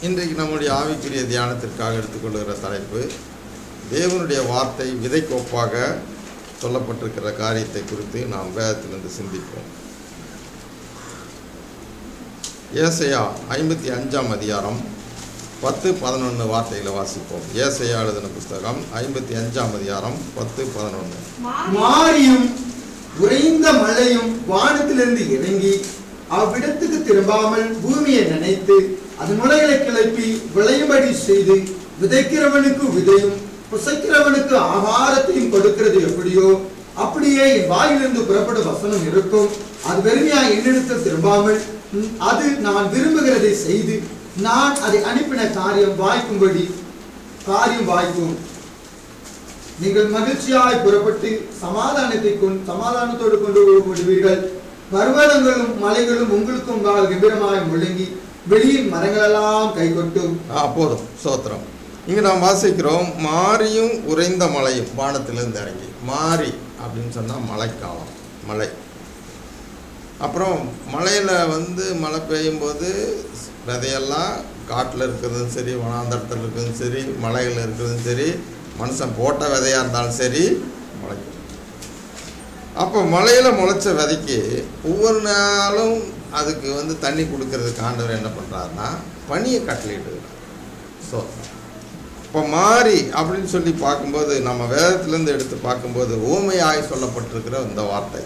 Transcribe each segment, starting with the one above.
இன்றைக்கு நம்முடைய ஆவிக்குரிய தியானத்திற்காக எடுத்துக்கொள்கிற தலைப்பு தேவனுடைய வார்த்தை விதைக்கோப்பாக சொல்லப்பட்டிருக்கிற காரியத்தை குறித்து நாம் வேதத்திலிருந்து சிந்திப்போம் ஏசையா ஐம்பத்தி அஞ்சாம் அதிகாரம் பத்து பதினொன்று வார்த்தைகளை வாசிப்போம் ஏசையா எழுதின புஸ்தகம் ஐம்பத்தி அஞ்சாம் அதிகாரம் பத்து பதினொன்று மாரியும் உறைந்த மழையும் வானத்திலிருந்து இறங்கி அவ்விடத்துக்கு திரும்பாமல் பூமியை நினைத்து அதன் முளைகளை கிளப்பி விளையும்படி செய்து விதைக்கிறவனுக்கு விதையும் புசைக்கிறவனுக்கு ஆகாரத்தையும் கொடுக்கிறது எப்படியோ அப்படியே என் வாயிலிருந்து புறப்படும் வசனம் இருக்கும் அது வெறுமையாய் என்னிடத்தில் திரும்பாமல் ம், அது நான் விரும்புகிறதை செய்து நான் அதை அனுப்பின காரியம் வாய்க்கும்படி காரியம் வாய்க்கும் நீங்கள் மகிழ்ச்சியாய் புறப்பட்டு சமாதானத்தை கொண்டு சமாதானத்தோடு கொண்டு விடுவீர்கள் பர்வதங்களும் மலைகளும் உங்களுக்கு முன்பாக கம்பீரமாய் முழங்கி வெளியின் மரங்களெல்லாம் கைகொட்டும் ஆ போதும் சோத்திரம் இங்கே நாம் வாசிக்கிறோம் மாரியும் உறைந்த மழையும் வானத்திலிருந்து இறங்கி மாறி அப்படின்னு சொன்னால் மழைக்காலம் மழை அப்புறம் மழையில் வந்து மழை பெய்யும்போது விதையெல்லாம் காட்டில் இருக்கிறதும் சரி வனாந்தரத்தில் இருக்கிறதும் சரி மலையில் இருக்கிறதும் சரி மனுஷன் போட்ட விதையாக இருந்தாலும் சரி முளைக்கும் அப்போ மலையில் முளைச்ச விதைக்கு ஒவ்வொரு நாளும் அதுக்கு வந்து தண்ணி கொடுக்கறதுக்கு ஆண்டவர் என்ன பண்ணுறாருன்னா பனியை கட்டளையிடுகிறார் ஸோ இப்போ மாறி அப்படின்னு சொல்லி பார்க்கும்போது நம்ம வேதத்திலேருந்து எடுத்து பார்க்கும்போது ஊமையாய் சொல்லப்பட்டிருக்கிற இந்த வார்த்தை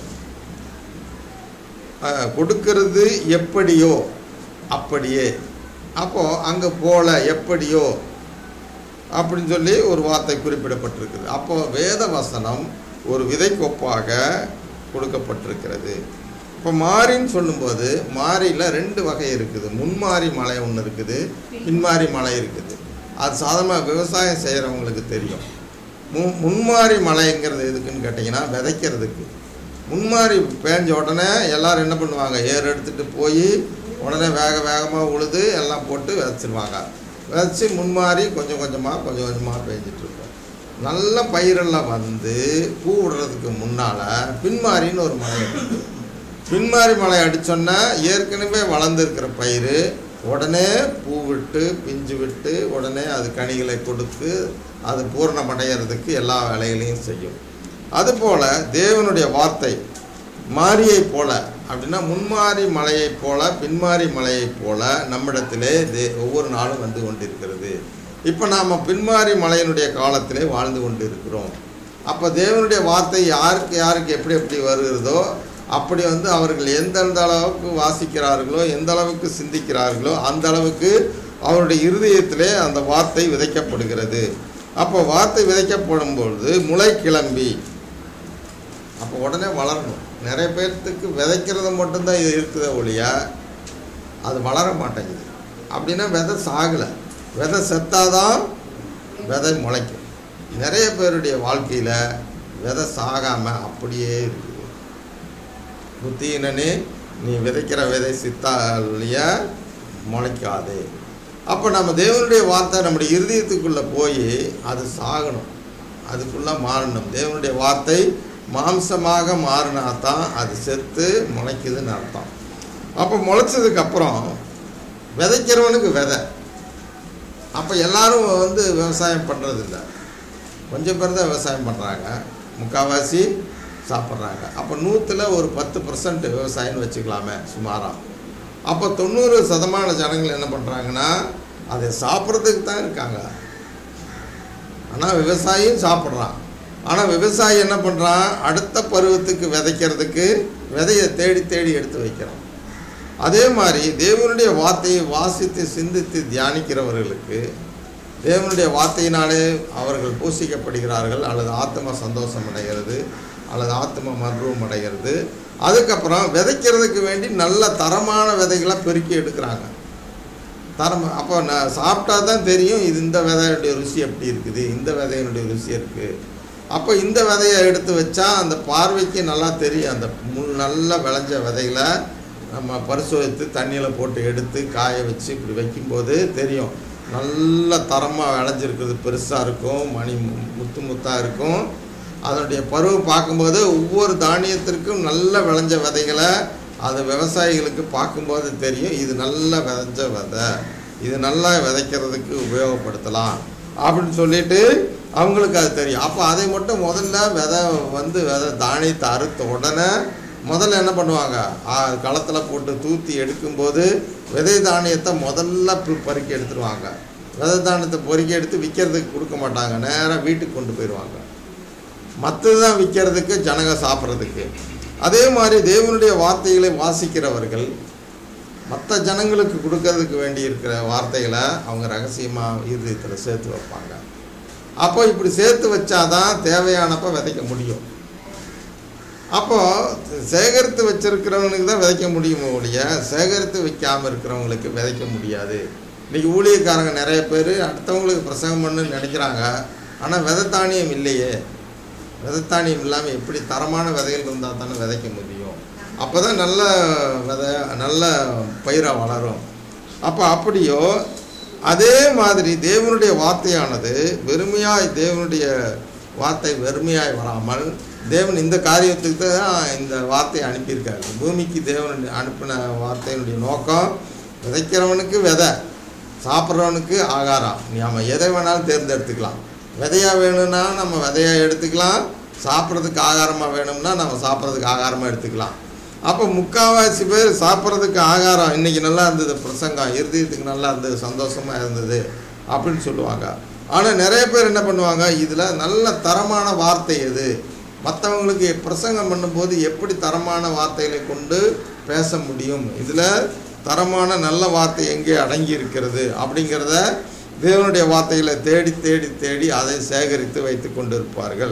அஹ், கொடுக்கிறது எப்படியோ அப்படியே அப்போது அங்கே போல எப்படியோ அப்படின்னு சொல்லி ஒரு வார்த்தை குறிப்பிடப்பட்டிருக்குது அப்போ வேத வசனம் ஒரு விதைக்கொப்பாக கொடுக்கப்பட்டிருக்கிறது இப்போ மாறின்னு சொல்லும்போது மாறியில் ரெண்டு வகை இருக்குது முன்மாறி மலை ஒன்று இருக்குது பின்மாறி மலை இருக்குது அது சாதாரணமாக விவசாயம் செய்கிறவங்களுக்கு தெரியும் மு முன்மாறி மலைங்கிறது எதுக்குன்னு கேட்டிங்கன்னா விதைக்கிறதுக்கு முன்மாறி பேஞ்ச உடனே எல்லாரும் என்ன பண்ணுவாங்க ஏர் எடுத்துகிட்டு போய் உடனே வேக வேகமாக உழுது எல்லாம் போட்டு விதைச்சிருவாங்க விதைச்சி முன்மாறி கொஞ்சம் கொஞ்சமாக கொஞ்சம் கொஞ்சமாக பேஞ்சிட்டு இருக்கும் நல்ல பயிரெல்லாம் வந்து பூ விடுறதுக்கு முன்னால் பின்மாரின்னு ஒரு மலை இருக்குது பின்மாரி மலை அடிச்சோன்னா ஏற்கனவே வளர்ந்துருக்கிற பயிர் உடனே பூ விட்டு பிஞ்சு விட்டு உடனே அது கனிகளை கொடுத்து அது பூரணமடைகிறதுக்கு எல்லா வேலைகளையும் செய்யும் அதுபோல் தேவனுடைய வார்த்தை மாரியைப் போல அப்படின்னா முன்மாரி மலையைப் போல பின்மாரி மலையைப் போல நம்மிடத்திலே தே ஒவ்வொரு நாளும் வந்து கொண்டிருக்கிறது இப்போ நாம் பின்மாரி மலையினுடைய காலத்திலே வாழ்ந்து கொண்டு இருக்கிறோம் அப்போ தேவனுடைய வார்த்தை யாருக்கு யாருக்கு எப்படி எப்படி வருகிறதோ அப்படி வந்து அவர்கள் எந்தெந்த அளவுக்கு வாசிக்கிறார்களோ எந்த அளவுக்கு சிந்திக்கிறார்களோ அந்த அளவுக்கு அவருடைய இருதயத்திலே அந்த வார்த்தை விதைக்கப்படுகிறது அப்போ வார்த்தை விதைக்கப்படும் பொழுது முளை கிளம்பி அப்போ உடனே வளரணும் நிறைய பேர்த்துக்கு விதைக்கிறது மட்டும்தான் இது இருக்குதே ஒழிய அது வளர மாட்டேங்குது அப்படின்னா விதை சாகலை விதை செத்தாதான் விதை முளைக்கும் நிறைய பேருடைய வாழ்க்கையில் விதை சாகாமல் அப்படியே இருக்குது புத்தியினனே நீ விதைக்கிற விதை சித்தாலிய முளைக்காது அப்போ நம்ம தேவனுடைய வார்த்தை நம்முடைய இருதயத்துக்குள்ளே போய் அது சாகணும் அதுக்குள்ளே மாறணும் தேவனுடைய வார்த்தை மாம்சமாக மாறினா தான் அது செத்து முளைக்குதுன்னு அர்த்தம் அப்போ முளைச்சதுக்கப்புறம் விதைக்கிறவனுக்கு விதை அப்போ எல்லாரும் வந்து விவசாயம் பண்ணுறதில்ல கொஞ்சம் பேர் தான் விவசாயம் பண்ணுறாங்க முக்கால்வாசி சாப்பிட்றாங்க அப்போ நூற்றில் ஒரு பத்து பர்சன்ட் விவசாயம்னு வச்சுக்கலாமே சுமாராக அப்போ தொண்ணூறு சதமான ஜனங்கள் என்ன பண்ணுறாங்கன்னா அதை சாப்பிட்றதுக்கு தான் இருக்காங்க ஆனால் விவசாயியும் சாப்பிட்றான் ஆனால் விவசாயி என்ன பண்ணுறான் அடுத்த பருவத்துக்கு விதைக்கிறதுக்கு விதையை தேடி தேடி எடுத்து வைக்கிறான் அதே மாதிரி தேவனுடைய வார்த்தையை வாசித்து சிந்தித்து தியானிக்கிறவர்களுக்கு தேவனுடைய வார்த்தையினாலே அவர்கள் பூசிக்கப்படுகிறார்கள் அல்லது ஆத்ம சந்தோஷம் அடைகிறது அல்லது ஆத்ம மர்வம் அடைகிறது அதுக்கப்புறம் விதைக்கிறதுக்கு வேண்டி நல்ல தரமான விதைகளை பெருக்கி எடுக்கிறாங்க தரம் அப்போ நான் சாப்பிட்டா தான் தெரியும் இது இந்த விதையுடைய ருசி எப்படி இருக்குது இந்த விதையினுடைய ருசி இருக்குது அப்போ இந்த விதையை எடுத்து வச்சா அந்த பார்வைக்கு நல்லா தெரியும் அந்த முள் நல்லா விளைஞ்ச விதைகளை நம்ம பரிசோதித்து தண்ணியில் போட்டு எடுத்து காய வச்சு இப்படி வைக்கும்போது தெரியும் நல்ல தரமாக விளைஞ்சிருக்கிறது பெருசாக இருக்கும் மணி மு- முத்து முத்தாக இருக்கும் அதனுடைய பருவம் பார்க்கும்போது ஒவ்வொரு தானியத்திற்கும் நல்ல விளைஞ்ச விதைகளை அது விவசாயிகளுக்கு பார்க்கும்போது தெரியும் இது நல்ல விளைஞ்ச விதை இது நல்லா விதைக்கிறதுக்கு உபயோகப்படுத்தலாம் அப்படின்னு சொல்லிட்டு அவங்களுக்கு அது தெரியும் அப்போ அதை மட்டும் முதல்ல விதை வந்து விதை தானியத்தை அறுத்த உடனே முதல்ல என்ன பண்ணுவாங்க களத்தில் போட்டு தூத்தி எடுக்கும்போது விதை தானியத்தை முதல்ல பு- பொறுக்கி எடுத்துருவாங்க விதை தானியத்தை பொறுக்கி எடுத்து விற்கிறதுக்கு கொடுக்க மாட்டாங்க நேராக வீட்டுக்கு கொண்டு போயிடுவாங்க மற்றது தான் விற்கிறதுக்கு ஜனங்க சாப்பிட்றதுக்கு அதே மாதிரி தேவனுடைய வார்த்தைகளை வாசிக்கிறவர்கள் மற்ற ஜனங்களுக்கு கொடுக்கறதுக்கு வேண்டி இருக்கிற வார்த்தைகளை அவங்க ரகசியமாக இருதயத்தில் சேர்த்து வைப்பாங்க அப்போ இப்படி சேர்த்து வச்சாதான் தேவையானப்ப விதைக்க முடியும் அப்போ சேகரித்து வச்சிருக்கிறவனுக்கு தான் விதைக்க முடியுமோ ஒழிய சேகரித்து வைக்காமல் இருக்கிறவங்களுக்கு விதைக்க முடியாது இன்னைக்கு ஊழியக்காரங்க நிறைய பேர் அடுத்தவங்களுக்கு பிரசங்கம் பண்ணுன்னு நினைக்கிறாங்க ஆனால் விதைத்தானியம் இல்லையே விதைத்தானியம் இல்லாமல் எப்படி தரமான விதைகள் இருந்தால் தானே விதைக்க முடியும் அப்போ தான் நல்ல விதை நல்ல பயிராக வளரும் அப்போ அப்படியோ அதே மாதிரி தேவனுடைய வார்த்தையானது வெறுமையாய் தேவனுடைய வார்த்தை வெறுமையாய் வராமல் தேவன் இந்த காரியத்துக்கு தான் இந்த வார்த்தையை அனுப்பியிருக்காரு பூமிக்கு தேவன் அனுப்பின வார்த்தையினுடைய நோக்கம் விதைக்கிறவனுக்கு விதை சாப்பிட்றவனுக்கு ஆகாரம் நம்ம எதை வேணாலும் தேர்ந்தெடுத்துக்கலாம் விதையா வேணும்னா நம்ம விதையா எடுத்துக்கலாம் சாப்பிட்றதுக்கு ஆகாரமாக வேணும்னா நம்ம சாப்பிட்றதுக்கு ஆகாரமாக எடுத்துக்கலாம் அப்போ முக்கால்வாசி பேர் சாப்பிட்றதுக்கு ஆகாரம் இன்னைக்கு நல்லா இருந்தது பிரசங்கம் இருதயத்துக்கு நல்லா இருந்தது சந்தோஷமாக இருந்தது அப்படின்னு சொல்லுவாங்க ஆனால் நிறைய பேர் என்ன பண்ணுவாங்க இதில் நல்ல தரமான வார்த்தை எது மற்றவங்களுக்கு பிரசங்கம் பண்ணும்போது எப்படி தரமான வார்த்தைகளை கொண்டு பேச முடியும் இதில் தரமான நல்ல வார்த்தை எங்கே அடங்கி இருக்கிறது அப்படிங்கிறத தேவனுடைய வார்த்தைகளை தேடி தேடி தேடி அதை சேகரித்து வைத்து கொண்டிருப்பார்கள்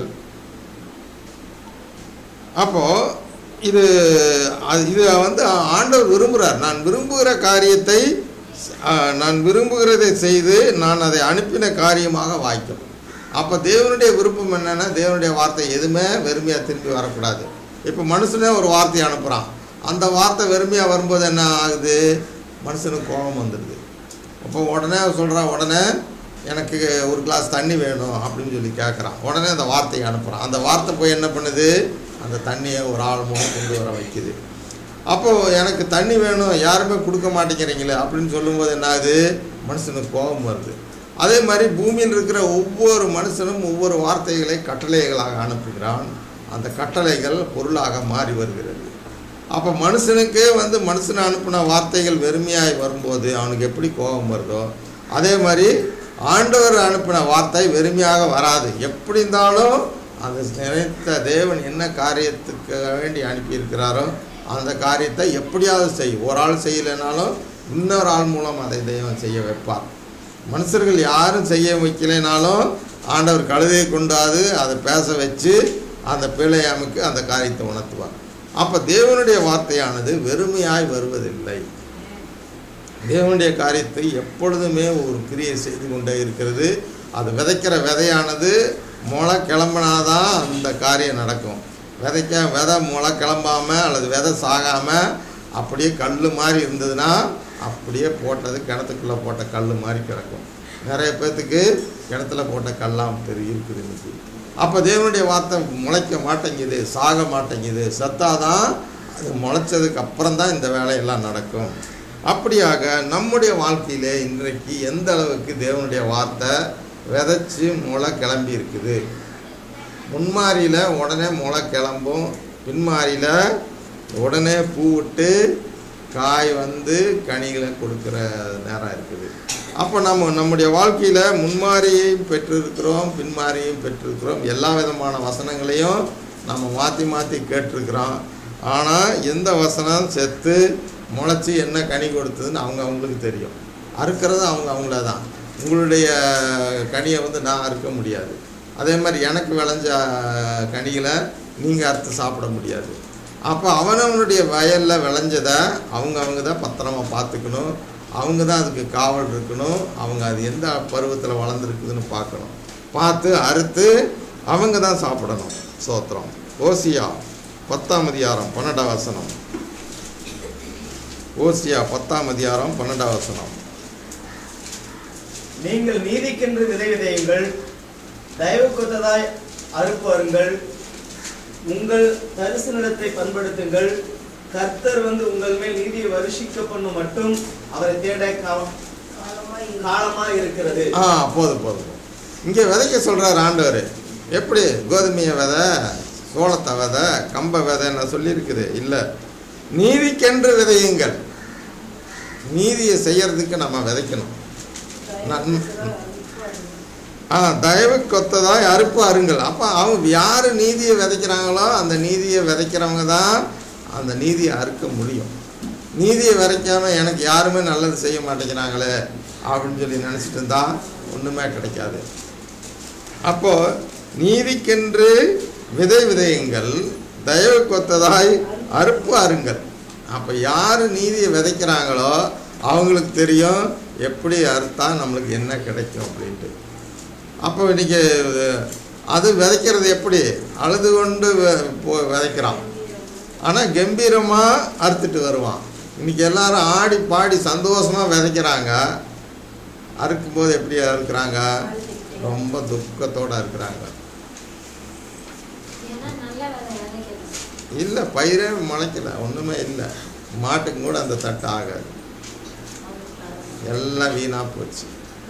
அப்போ இது அது இது வந்து ஆண்டவர் விரும்புகிறார் நான் விரும்புகிற காரியத்தை ஆ, நான் விரும்புகிறதை செய்து நான் அதை அனுப்பின காரியமாக வாய்க்கும் அப்போ தேவனுடைய விருப்பம் என்னன்னா தேவனுடைய வார்த்தை எதுவுமே வெறுமையாக திரும்பி வரக்கூடாது இப்போ மனுஷனே ஒரு வார்த்தையை அனுப்புகிறான் அந்த வார்த்தை வெறுமையாக வரும்போது என்ன ஆகுது மனுஷனுக்கு கோபம் வந்துடுது அப்போ உடனே சொல்கிறான் உடனே எனக்கு ஒரு கிளாஸ் தண்ணி வேணும் அப்படின்னு சொல்லி கேட்குறான் உடனே அந்த வார்த்தையை அனுப்புகிறான் அந்த வார்த்தை போய் என்ன பண்ணுது அந்த தண்ணியை ஒரு ஆள் மூலம் கொண்டு வர வைக்குது அப்போது எனக்கு தண்ணி வேணும் யாருமே கொடுக்க மாட்டேங்கிறீங்களே அப்படின்னு சொல்லும்போது என்ன ஆகுது மனுஷனுக்கு கோபம் வருது அதே மாதிரி பூமியில் இருக்கிற ஒவ்வொரு மனுஷனும் ஒவ்வொரு வார்த்தைகளை கட்டளைகளாக அனுப்புகிறான் அந்த கட்டளைகள் பொருளாக மாறி வருகிறது அப்போ மனுஷனுக்கே வந்து மனுஷனை அனுப்பின வார்த்தைகள் வெறுமையாய் வரும்போது அவனுக்கு எப்படி கோபம் வருதோ அதே மாதிரி ஆண்டவர் அனுப்பின வார்த்தை வெறுமையாக வராது எப்படி இருந்தாலும் அந்த நினைத்த தேவன் என்ன காரியத்துக்கு வேண்டி அனுப்பியிருக்கிறாரோ அந்த காரியத்தை எப்படியாவது செய் ஒரு ஆள் செய்யலைனாலும் இன்னொரு ஆள் மூலம் அதை தெய்வம் செய்ய வைப்பார் மனுஷர்கள் யாரும் செய்ய வைக்கலைனாலும் ஆண்டவர் கழுதையை கொண்டாது அதை பேச வச்சு அந்த பிள்ளையாமுக்கு அந்த காரியத்தை உணர்த்துவார் அப்போ தேவனுடைய வார்த்தையானது வெறுமையாய் வருவதில்லை தேவனுடைய காரியத்தை எப்பொழுதுமே ஒரு கிரியை செய்து கொண்டே இருக்கிறது அது விதைக்கிற விதையானது முளை கிளம்புனாதான் அந்த காரியம் நடக்கும் விதைக்க விதை முளை கிளம்பாமல் அல்லது விதை சாகாமல் அப்படியே கல் மாதிரி இருந்ததுன்னா அப்படியே போட்டது கிணத்துக்குள்ளே போட்ட கல் மாதிரி கிடக்கும் நிறைய பேர்த்துக்கு கிணத்துல போட்ட கல்லாம் பெரிய இருக்குது இன்னைக்கு அப்போ தேவனுடைய வார்த்தை முளைக்க மாட்டேங்குது சாக மாட்டேங்குது சத்தாதான் அது முளைச்சதுக்கு அப்புறம் தான் இந்த வேலையெல்லாம் நடக்கும் அப்படியாக நம்முடைய வாழ்க்கையிலே இன்றைக்கு எந்த அளவுக்கு தேவனுடைய வார்த்தை விதைச்சி முளை கிளம்பி இருக்குது முன்மாரியில் உடனே முளை கிளம்பும் பின்மாரியில் உடனே பூ விட்டு காய் வந்து கனிகளை கொடுக்குற நேரம் இருக்குது அப்போ நம்ம நம்முடைய வாழ்க்கையில் முன்மாரியையும் பெற்றிருக்கிறோம் பின்மாரியையும் பெற்றிருக்கிறோம் எல்லா விதமான வசனங்களையும் நம்ம மாற்றி மாற்றி கேட்டிருக்கிறோம் ஆனால் எந்த வசனம் செத்து முளைச்சி என்ன கனி கொடுத்ததுன்னு அவங்க அவங்களுக்கு தெரியும் அறுக்கிறது அவங்க அவங்கள தான் உங்களுடைய கனியை வந்து நான் அறுக்க முடியாது அதே மாதிரி எனக்கு விளைஞ்ச கனிகளை நீங்கள் அறுத்து சாப்பிட முடியாது அப்போ அவனவனுடைய வயலில் விளைஞ்சதை அவங்க அவங்க தான் பத்திரமா பார்த்துக்கணும் அவங்க தான் அதுக்கு காவல் இருக்கணும் அவங்க அது எந்த பருவத்தில் வளர்ந்துருக்குதுன்னு பார்க்கணும் பார்த்து அறுத்து அவங்க தான் சாப்பிடணும் சோத்திரம் ஓசியா பத்தாம் அதிகாரம் பன்னெண்டாம் வசனம் ஓசியா பத்தாம் அதிகாரம் பன்னெண்டாம் வசனம் நீங்கள் நீதிக்கென்று விதை விதையுங்கள் தயவு கொத்ததாய் அறுப்பாருங்கள் உங்கள் தரிசு நிலத்தை பண்படுத்துங்கள் கர்த்தர் வந்து உங்கள் மேல் நீதியை வருஷிக்க பண்ணும் மட்டும் அவரை தேட காலம் காலமாக இருக்கிறது ஆ போதும் போதும் இங்கே விதைக்க சொல்கிறார் ஆண்டவர் எப்படி கோதுமையை விதை சோளத்தை விதை கம்ப விதைன்னு சொல்லியிருக்குது இல்லை நீதிக்கென்று விதையுங்கள் நீதியை செய்யறதுக்கு நம்ம விதைக்கணும் நன்- ஆ தயவு கொத்ததாய் அறுப்பு அருங்கள் அப்போ அவங்க யார் நீதியை விதைக்கிறாங்களோ அந்த நீதியை விதைக்கிறவங்க தான் அந்த நீதியை அறுக்க முடியும் நீதியை விதைக்காம எனக்கு யாருமே நல்லது செய்ய மாட்டேங்கிறாங்களே அப்படின்னு சொல்லி நினச்சிட்டு இருந்தா ஒன்றுமே கிடைக்காது அப்போ நீதிக்கென்று விதை விதையுங்கள் தயவு கொத்ததாய் அறுப்பு அருங்கள் அப்போ யார் நீதியை விதைக்கிறாங்களோ அவங்களுக்கு தெரியும் எப்படி அறுத்தா நம்மளுக்கு என்ன கிடைக்கும் அப்படின்ட்டு அப்போ இன்னைக்கு அது விதைக்கிறது எப்படி அழுது கொண்டு வெ- போ- விதைக்கிறான் ஆனால் கம்பீரமாக அறுத்துட்டு வருவான் இன்னைக்கு எல்லாரும் ஆடி பாடி சந்தோஷமாக விதைக்கிறாங்க அறுக்கும்போது எப்படி அறுக்கிறாங்க ரொம்ப துக்கத்தோடு இருக்கிறாங்க ஏன்னா நல்ல விதை விதைக்கணும் இல்லை பயிரே முளைக்கல ஒன்றுமே இல்லை மாட்டுக்கு கூட அந்த தட்டு ஆகாது எல்லாம் வீணாக போச்சு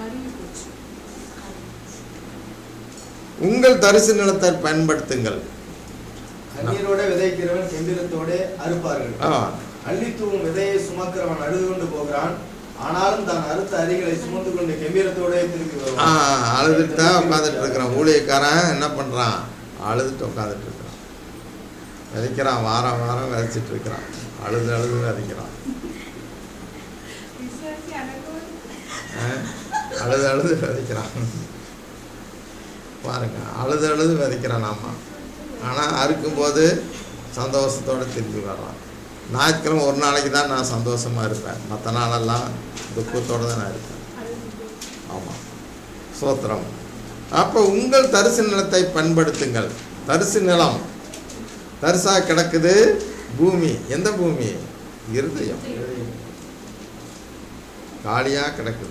உங்கள் தரிசு நிலத்தை பயன்படுத்துங்கள் கண்ணீரோட விதைக்கிறவன் கெம்பீரத்தோட அறுப்பார்கள் ஆ அள்ளி தூவும் விதையை சுமக்கிறவன் அழுது கொண்டு போகிறான் ஆனாலும் தான் அறுத்த அரிகளை சுமந்து கொண்டு கெம்பீரத்தோட திரும்பி ஆ வருவான் அழுதுட்டு தான் உட்காந்துட்டு இருக்கிறான் ஊழியக்காரன் என்ன பண்ணுறான் அழுதுட்டு உட்காந்துட்டு இருக்கிறான் விதைக்கிறான் வாரம் வாரம் விதைச்சிட்டு இருக்கிறான் அழுது அழுது விதைக்கிறான் ஆ, அழுது அழுது விதைக்கிறான் பாருங்க அழுது அழுது விதைக்கிறான் ஆமா ஆனால் அறுக்கும்போது சந்தோஷத்தோட திரும்பி வர்றான் ஞாயிற்றுக்கிழமை ஒரு நாளைக்கு தான் நான் சந்தோஷமா இருப்பேன் மற்ற நாளெல்லாம் துக்கத்தோடு தான் நான் இருப்பேன் ஆமாம் சோத்திரம் அப்போ உங்கள் தரிசு நிலத்தை பண்படுத்துங்கள் தரிசு நிலம் தரிசாக கிடக்குது பூமி எந்த பூமி இருதயம் காலியாக கிடக்குது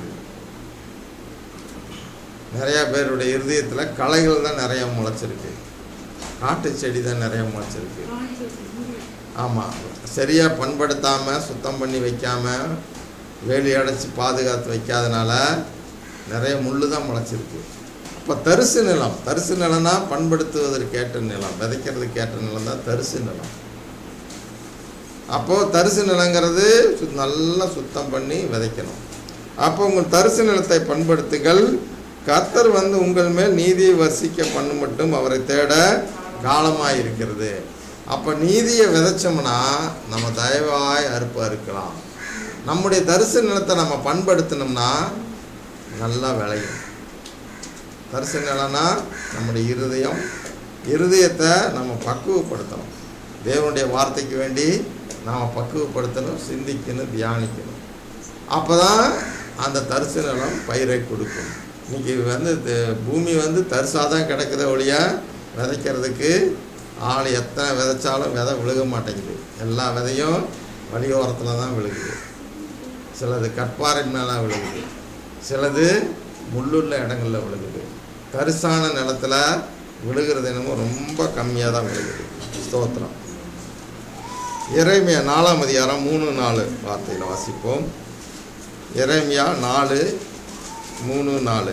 நிறையா பேருடைய இருதயத்தில் களைகள் தான் நிறைய முளைச்சிருக்கு காட்டு செடி தான் நிறைய முளைச்சிருக்கு ஆமாம் சரியாக பண்படுத்தாமல் சுத்தம் பண்ணி வைக்காமல் வேலி அடைச்சி பாதுகாத்து வைக்காதனால நிறைய முள்ளு தான் முளைச்சிருக்கு இப்போ தரிசு நிலம் தரிசு நிலம்னா பண்படுத்துவதற்கு ஏற்ற நிலம் விதைக்கிறதுக்கு ஏற்ற நிலம் தான் தரிசு நிலம் அப்போது தரிசு நிலங்கிறது சு- நல்லா சுத்தம் பண்ணி விதைக்கணும் அப்போ உங்கள் தரிசு நிலத்தை பண்படுத்துங்கள் கர்த்தர் வந்து உங்கள் மேல் நீதியை வர்சிக்க பண்ண மட்டும் அவரை தேட காலமாக இருக்கிறது அப்போ நீதியை விதைச்சோம்னா நம்ம தயவாய் அறுப்பு அறுக்கலாம் நம்முடைய தரிசு நிலத்தை நம்ம பண்படுத்தினோம்னா நல்லா விளையும் தரிசு நிலம்னா நம்முடைய இருதயம் இருதயத்தை நம்ம பக்குவப்படுத்தணும் தேவனுடைய வார்த்தைக்கு வேண்டி நாம் பக்குவப்படுத்தணும் சிந்திக்கணும் தியானிக்கணும் அப்போ தான் அந்த தரிசு நிலம் பயிரை கொடுக்கும் இன்னைக்கு வந்து த- பூமி வந்து தரிசாக தான் கிடக்குதே ஒழிய விதைக்கிறதுக்கு ஆள் எத்தனை விதைச்சாலும் விதை விழுக மாட்டேங்குது எல்லா விதையும் வழியோரத்தில் தான் விழுகுது சிலது கட்பாறை மேலே விழுகுது சிலது முள்ளுள்ள இடங்களில் விழுகுது தரிசான நிலத்துல விழுகிறது என்னமோ ரொம்ப கம்மியாக தான் விழுகுது ஸ்தோத்திரம் இறைமையா நாலாம் அதிகாரம் மூணு நாலு வார்த்தையில் வாசிப்போம் இறைமையா நாலு மூணு நாலு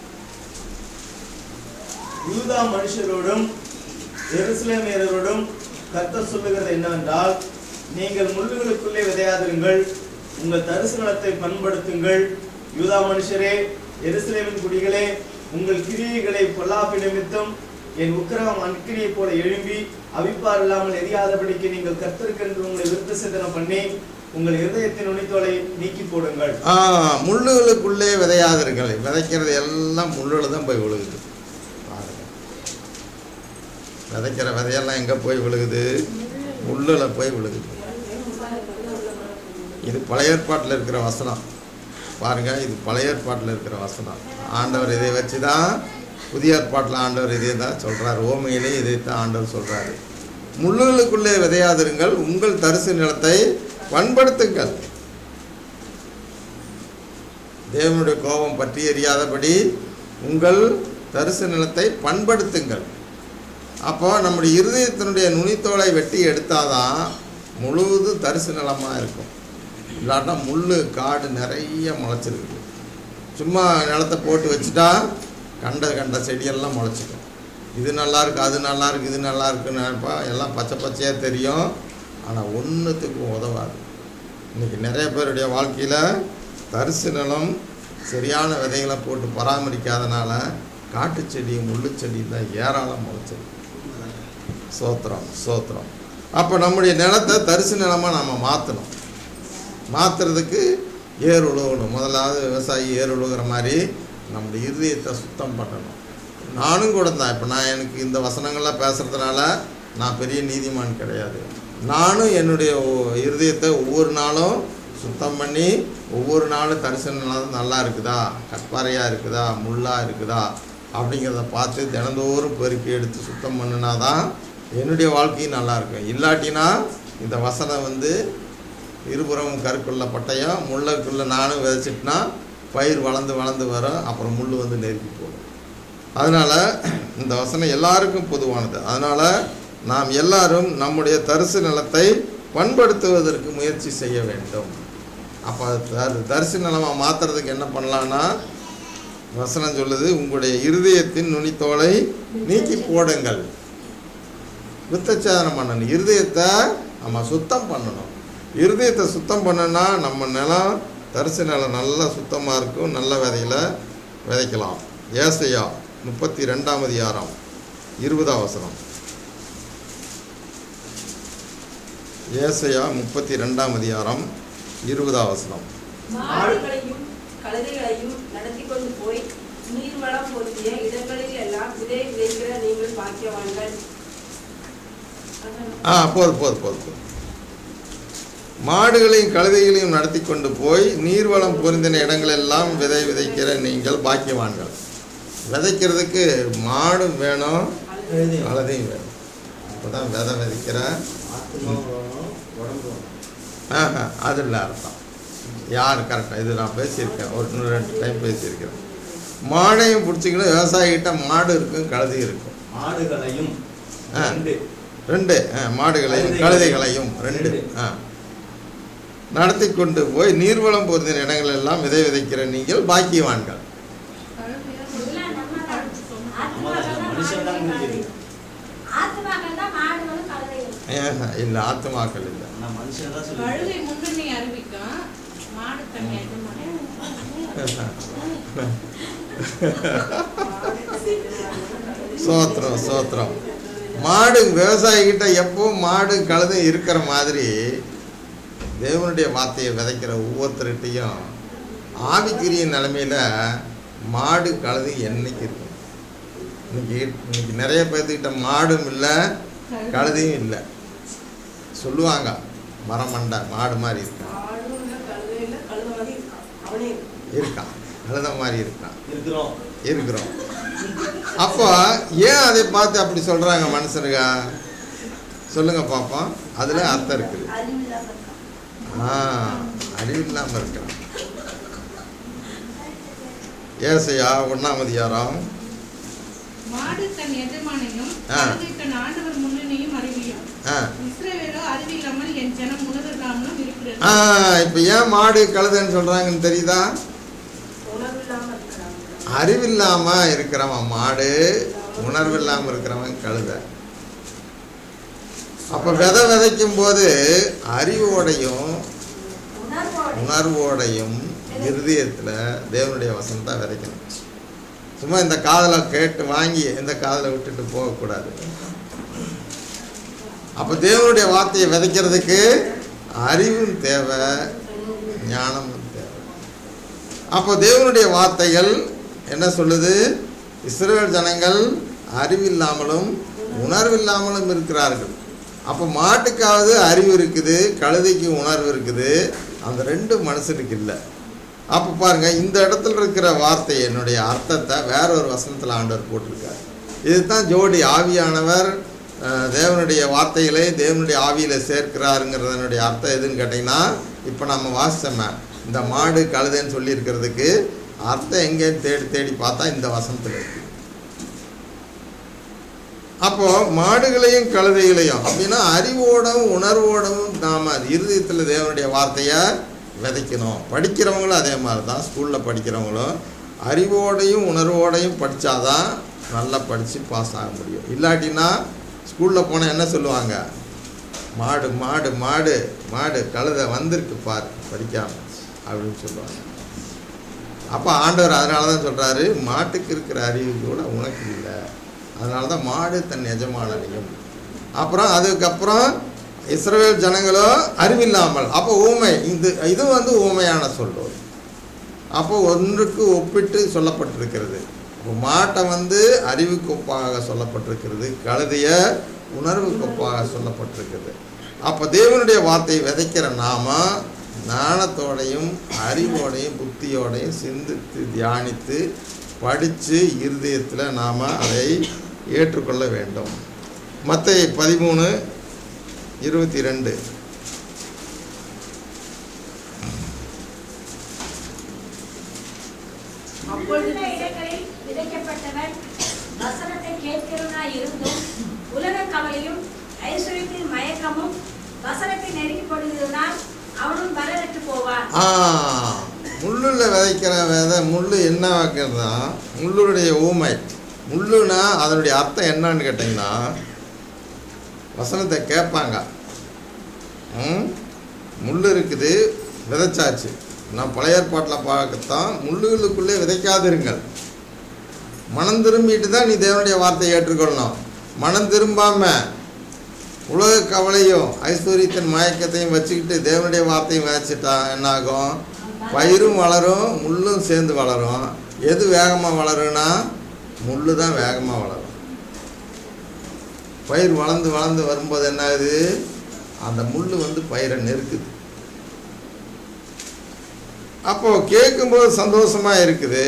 யூதா மனுஷரோடும் எருசலேமியரோடும் கர்த்தர் சொல்லுகிறது என்னவென்றால் நீங்கள் முள்ளுகளுக்குள்ளே விதையாதிருங்கள் உங்கள் தரிசு நிலத்தை பண்படுத்துங்கள் யூதா மனுஷரே எருசலேமின் குடிகளே உங்கள் கிரியைகளை பொல்லாப்பி நிமித்தம் என் உக்கிரகம் அன்கிரியைப் போல எழும்பி அவிப்பார் இல்லாமல் எரியாதபடிக்கு நீங்கள் கர்த்தருக்கென்று உங்களை விருத்த சிந்தனம் பண்ணி உங்கள் இருதயத்தின் நுனித்தோலை நீக்கி போடுங்கள் ஆ முள்ளுகளுக்குள்ளே விதையாதிருங்கள் விதைக்கிறது எல்லாம் முள்ளில் தான் போய் விழுகுது பாருங்க விதைக்கிற விதையெல்லாம் எங்கே போய் விழுகுது முள்ளில் போய் விழுகுது இது பழைய ஏற்பாட்டில் இருக்கிற வசனம் பாருங்க இது பழைய ஏற்பாட்டில் இருக்கிற வசனம் ஆண்டவர் இதை வச்சு தான் புதிய ஏற்பாட்டில் ஆண்டவர் இதே தான் சொல்கிறார் ஓமையிலே இதைத்தான் ஆண்டவர் சொல்கிறாரு முள்ளுகளுக்குள்ளே விதையாதிருங்கள் உங்கள் தரிசு நிலத்தை பண்படுத்துங்கள் தேவனுடைய கோபம் பற்றி எரியாதபடி உங்கள் தரிசு நிலத்தை பண்படுத்துங்கள் அப்போ நம்முடைய இருதயத்தினுடைய நுனித்தோலை வெட்டி எடுத்தாதான் முழுவதும் தரிசு நிலமாக இருக்கும் இல்லாட்டா முள் காடு நிறைய முளைச்சிருக்கு சும்மா நிலத்தை போட்டு வச்சுட்டா கண்ட கண்ட செடியெல்லாம் முளைச்சிக்கும் இது நல்லா இருக்கு அது நல்லா இருக்கு இது நல்லா இருக்குன்னு நினைப்பா எல்லாம் பச்சை பச்சையாக தெரியும் ஆனால் ஒன்றுத்துக்கும் உதவாது இன்றைக்கி நிறைய பேருடைய வாழ்க்கையில் தரிசு நிலம் சரியான விதைகளை போட்டு பராமரிக்காதனால காட்டு செடியும் முள்ளு செடியும் தான் ஏராளம் முளைச்சது சோத்திரம் சோத்திரம் அப்போ நம்முடைய நிலத்தை தரிசு நிலமாக நம்ம மாற்றணும் மாற்றுறதுக்கு ஏர் உழுகணும் முதலாவது விவசாயி ஏர் உழுகிற மாதிரி நம்முடைய இருதயத்தை சுத்தம் பண்ணணும் நானும் கூட தான் இப்போ நான் எனக்கு இந்த வசனங்கள்லாம் பேசுகிறதுனால நான் பெரிய நீதிமான் கிடையாது நானும் என்னுடைய ஒ- இருதயத்தை ஒவ்வொரு நாளும் சுத்தம் பண்ணி ஒவ்வொரு நாளும் தரிசனம் நல்லா இருக்குதா கற்பாறையாக இருக்குதா முள்ளாக இருக்குதா அப்படிங்கிறத பார்த்து தினந்தோறும் பெருக்கி எடுத்து சுத்தம் பண்ணினா தான் என்னுடைய வாழ்க்கையும் நல்லா இருக்கும் இல்லாட்டினா இந்த வசனம் வந்து இருபுறமும் கருக்குள்ள பட்டயம் முள்ளுக்குள்ள நானும் விதைச்சிட்டுனா பயிர் வளர்ந்து வளர்ந்து வரும் அப்புறம் முள் வந்து நெருக்கி போடும் அதனால் இந்த வசனம் எல்லாருக்கும் பொதுவானது அதனால் நாம் எல்லாரும் நம்முடைய தரிசு நிலத்தை பண்படுத்துவதற்கு முயற்சி செய்ய வேண்டும் அப்போ தர் தரிசு நிலமாக மாற்றுறதுக்கு என்ன பண்ணலான்னா வசனம் சொல்லுது உங்களுடைய இருதயத்தின் நுனித்தோலை நீக்கி போடுங்கள் வித்தச்சாதனம் பண்ணணும் இருதயத்தை நம்ம சுத்தம் பண்ணணும் இருதயத்தை சுத்தம் பண்ணனா நம்ம நிலம் தரிசு நிலம் நல்லா சுத்தமாக இருக்கும் நல்ல விதையில விதைக்கலாம் ஏசையா முப்பத்தி ரெண்டாம் அதிகாரம் இருபதாம் வசனம் ஏசையா முப்பத்தி ரெண்டாம் அதிகாரம் இருபதாம் வசனம் மாடுகளையும் கழுதைகளையும் நடத்தி கொண்டு போய் நீர்வளம் பொருந்திய இடங்களில் எல்லாம் விதை விதைக்கிற நீங்கள் பாக்கியவான்கள் அதான் ஆ போதும் போதும் போதும் போதும் மாடுகளையும் கழுதைகளையும் நடத்தி கொண்டு போய் நீர்வளம் பொருந்தின இடங்களெல்லாம் விதை விதைக்கிற நீங்கள் பாக்கியவான்கள் விதைக்கிறதுக்கு மாடு வேணும் எழுதி. கழுதையும் வேணும் அப்போ தான் விதை விதைக்கிற ஆத்மாவும் வேணும், உடம்பும் வேணும். ஆஹா, அது இல்லை அர்த்தம் யார் கரெக்டாக இது நான் பேசியிருக்கேன் ஒரு இன்னும் ரெண்டு டைம் பேசியிருக்கிறேன் மாடையும் பிடிச்சிக்கணும் விவசாயிகிட்ட மாடு இருக்கும் கழுதை இருக்கும் ஆடுகளையும் ஆ. ரெண்டு. ரெண்டு ஆ, மாடுகளையும் கழுதைகளையும். கழுதைகளையும் ரெண்டு ரெண்டு. ஆ நடத்தி கொண்டு போய் நீர்வளம் பொருந்தின இடங்கள் எல்லாம் விதை விதைக்கிற நீங்கள் பாக்கியவான்கள் இதெல்லாம் நம்ம தான். நம்ம தான் மனுஷன் தான் முடிஞ்சது. ஆத்துமாக்கள் தான் மாடுகளும் கழுதைகளும் ஏஹா, இல்லை ஆத்துமாக்கள் இல்லை ஆனா மனுஷன் தான் சொல்லி கழுதை முன்னணி அறிவிக்கும் மாடு தண்ணி சோத்திரம் சோத்திரம் மாடு விவசாயிகிட்ட எப்போ மாடு கழுதை இருக்கிற மாதிரி தேவனுடைய வார்த்தையை விதைக்கிற ஒவ்வொருத்தர்கிட்டையும் ஆவிக்குரிய நிலைமையில மாடு கழுதை என்னைக்கு இருக்கும் இன்னைக்கு இன்னைக்கு நிறைய பேர்த்துக்கிட்ட மாடும் இல்லை கழுதையும் இல்லை சொல்லுவாங்க மரமண்டை மாடு மாதிரி இருக்கான் ஆடும் இல்ல, கழுதையும் இல்ல, கழுதை மாதிரி இருக்கான். அவனே இருக்கான். இருக்கான் கழுதை மாதிரி இருக்கான் இருக்கிறோம் இருக்கிறோம் அப்போ ஏன் அதை பார்த்து அப்படி சொல்றாங்க மனுஷனுங்க சொல்லுங்க பாப்போம் அதுல அர்த்தம் இருக்குது அறிவில்லாம இருக்கான் ஆ அறிவில்லாம இருக்கிறான் ஏசையா ஒண்ணாம் அதிகாரம் மாடு தன் எஜமானையும் ஆ. கழுதை தன் ஆண்டவர் முன்னணியும் அறிவியும் ஆ இஸ்ரவேலோ அறிவில்லாமல் என் ஜனம் உணர்வில்லாமலும் இருக்கிறது ஆ இப்போ ஏன் மாடு கழுதைன்னு சொல்றாங்கன்னு தெரியுதா உணர்வில்லாம இருக்கிறாங்க. அறிவில்லாம இருக்கிறவன் மாடு உணர்வில்லாம இருக்கிறவன் கழுதை அப்ப விதை விதைக்கும் போது அறிவோடையும் உணர்வோடு உணர்வோடையும் இருதயத்தில் தேவனுடைய வசனத்தை விதைக்கணும் சும்மா இந்த காதலை கேட்டு வாங்கி இந்த காதலை விட்டுட்டு போகக்கூடாது அப்போ தேவனுடைய வார்த்தையை விதைக்கிறதுக்கு அறிவும் தேவை ஞானமும் தேவை அப்போ தேவனுடைய வார்த்தைகள் என்ன சொல்லுது இஸ்ரேல் ஜனங்கள் அறிவில்லாமலும் உணர்வில்லாமலும் இருக்கிறார்கள் அப்போ மாட்டுக்காவது அறிவு இருக்குது கழுதைக்கு உணர்வு இருக்குது அந்த ரெண்டு மனுஷனுக்கு இல்லை அப்போ பாருங்க இந்த இடத்துல இருக்கிற வார்த்தை என்னுடைய அர்த்தத்தை வேற ஒரு வசனத்தில் ஆண்டவர் போட்டிருக்கார் இதுதான் ஜோடி ஆவியானவர் அஹ், தேவனுடைய வார்த்தைகளை தேவனுடைய ஆவியில் சேர்க்கிறாருங்கிறதனுடைய அர்த்தம் எதுன்னு கேட்டிங்கன்னா இப்போ நம்ம வாசிச்சோமே இந்த மாடு கழுதைன்னு சொல்லியிருக்கிறதுக்கு அர்த்தம் எங்கேன்னு தேடி தேடி பார்த்தா இந்த வசனத்தில் இருக்கு அப்போ மாடுகளையும் கழுதைகளையும் அப்படின்னா அறிவோடும் உணர்வோடும் நாம இருதயத்தில் தேவனுடைய வார்த்தையை விதைக்கணும் படிக்கிறவங்களும் அதே மாதிரி தான் ஸ்கூலில் படிக்கிறவங்களும் அறிவோடையும் உணர்வோடையும் படித்தாதான் நல்லா படித்து பாஸ் ஆக முடியும் இல்லாட்டினா ஸ்கூலில் போனால் என்ன சொல்லுவாங்க மாடு மாடு மாடு மாடு கழுதை வந்திருக்கு பார் படிக்காம அப்படின்னு சொல்லுவாங்க அப்போ ஆண்டவர் அதனால தான் சொல்கிறாரு மாட்டுக்கு இருக்கிற அறிவு கூட உனக்கு இல்லை அதனால தான் மாடு தன் எஜமானனையும் அப்புறம் அதுக்கப்புறம் இஸ்ரவேல் ஜனங்களோ அறிவில்லாமல் அப்போ ஊமை இது இது வந்து ஊமையான சொல்லும் அப்போ ஒன்றுக்கு ஒப்பிட்டு சொல்லப்பட்டிருக்கிறது இப்போ மாட்டை வந்து அறிவுக்கு ஒப்பாக சொல்லப்பட்டிருக்கிறது கழுதைய உணர்வுக்கு ஒப்பாக சொல்லப்பட்டிருக்கிறது அப்போ தேவனுடைய வார்த்தையை விதைக்கிற நாம ஞானத்தோடையும் அறிவோடையும் புத்தியோடையும் சிந்தித்து தியானித்து படித்து இருதயத்தில் நாம் அதை ஏற்றுக்கொள்ள வேண்டும் மற்ற பதிமூணு இருபத்தி ரெண்டு அப்பொழுது உள்ள இடங்களில் விதைக்கப்பட்டவன் வசனத்தை கேட்கிறவனாய் இருந்தும் உலக கவலையும் ஐஸ்வர்யத்தின் மயக்கமும் வசனத்தை நெருக்கிப்படுகிறதுனால் அவனும் பலனற்று போவான் ஆ முள்ளில் விதைக்கிற விதை முள் என்ன வைக்கிறதுனா முள்ளுடைய ஊமை முள்ளுனா அதனுடைய அர்த்தம் என்னன்னு கேட்டிங்கன்னா வசனத்தை கேட்பாங்க ம் முள் இருக்குது விதைச்சாச்சு நான் பழைய ஏற்பாட்டில் பார்க்கத்தான் முள்ளுகளுக்குள்ளே விதைக்காதிருங்கள் மனம் திரும்பிட்டு தான் நீ தேவனுடைய வார்த்தையை ஏற்றுக்கொள்ளணும் மனம் திரும்பாமல் உலக கவலையும் ஐஸ்வர்யத்தின் மயக்கத்தையும் வச்சுக்கிட்டு தேவனுடைய வார்த்தையும் விதைச்சிட்டா என்ன ஆகும் பயிரும் வளரும் முள்ளும் சேர்ந்து வளரும் எது வேகமாக வளரும்னா முள்ளு தான் வேகமாக வளரும் பயிர் வளர்ந்து வளர்ந்து வரும்போது என்ன ஆகுது அந்த முள் வந்து பயிரை நெருக்குது அப்போ கேட்கும்போது சந்தோஷமா இருக்குது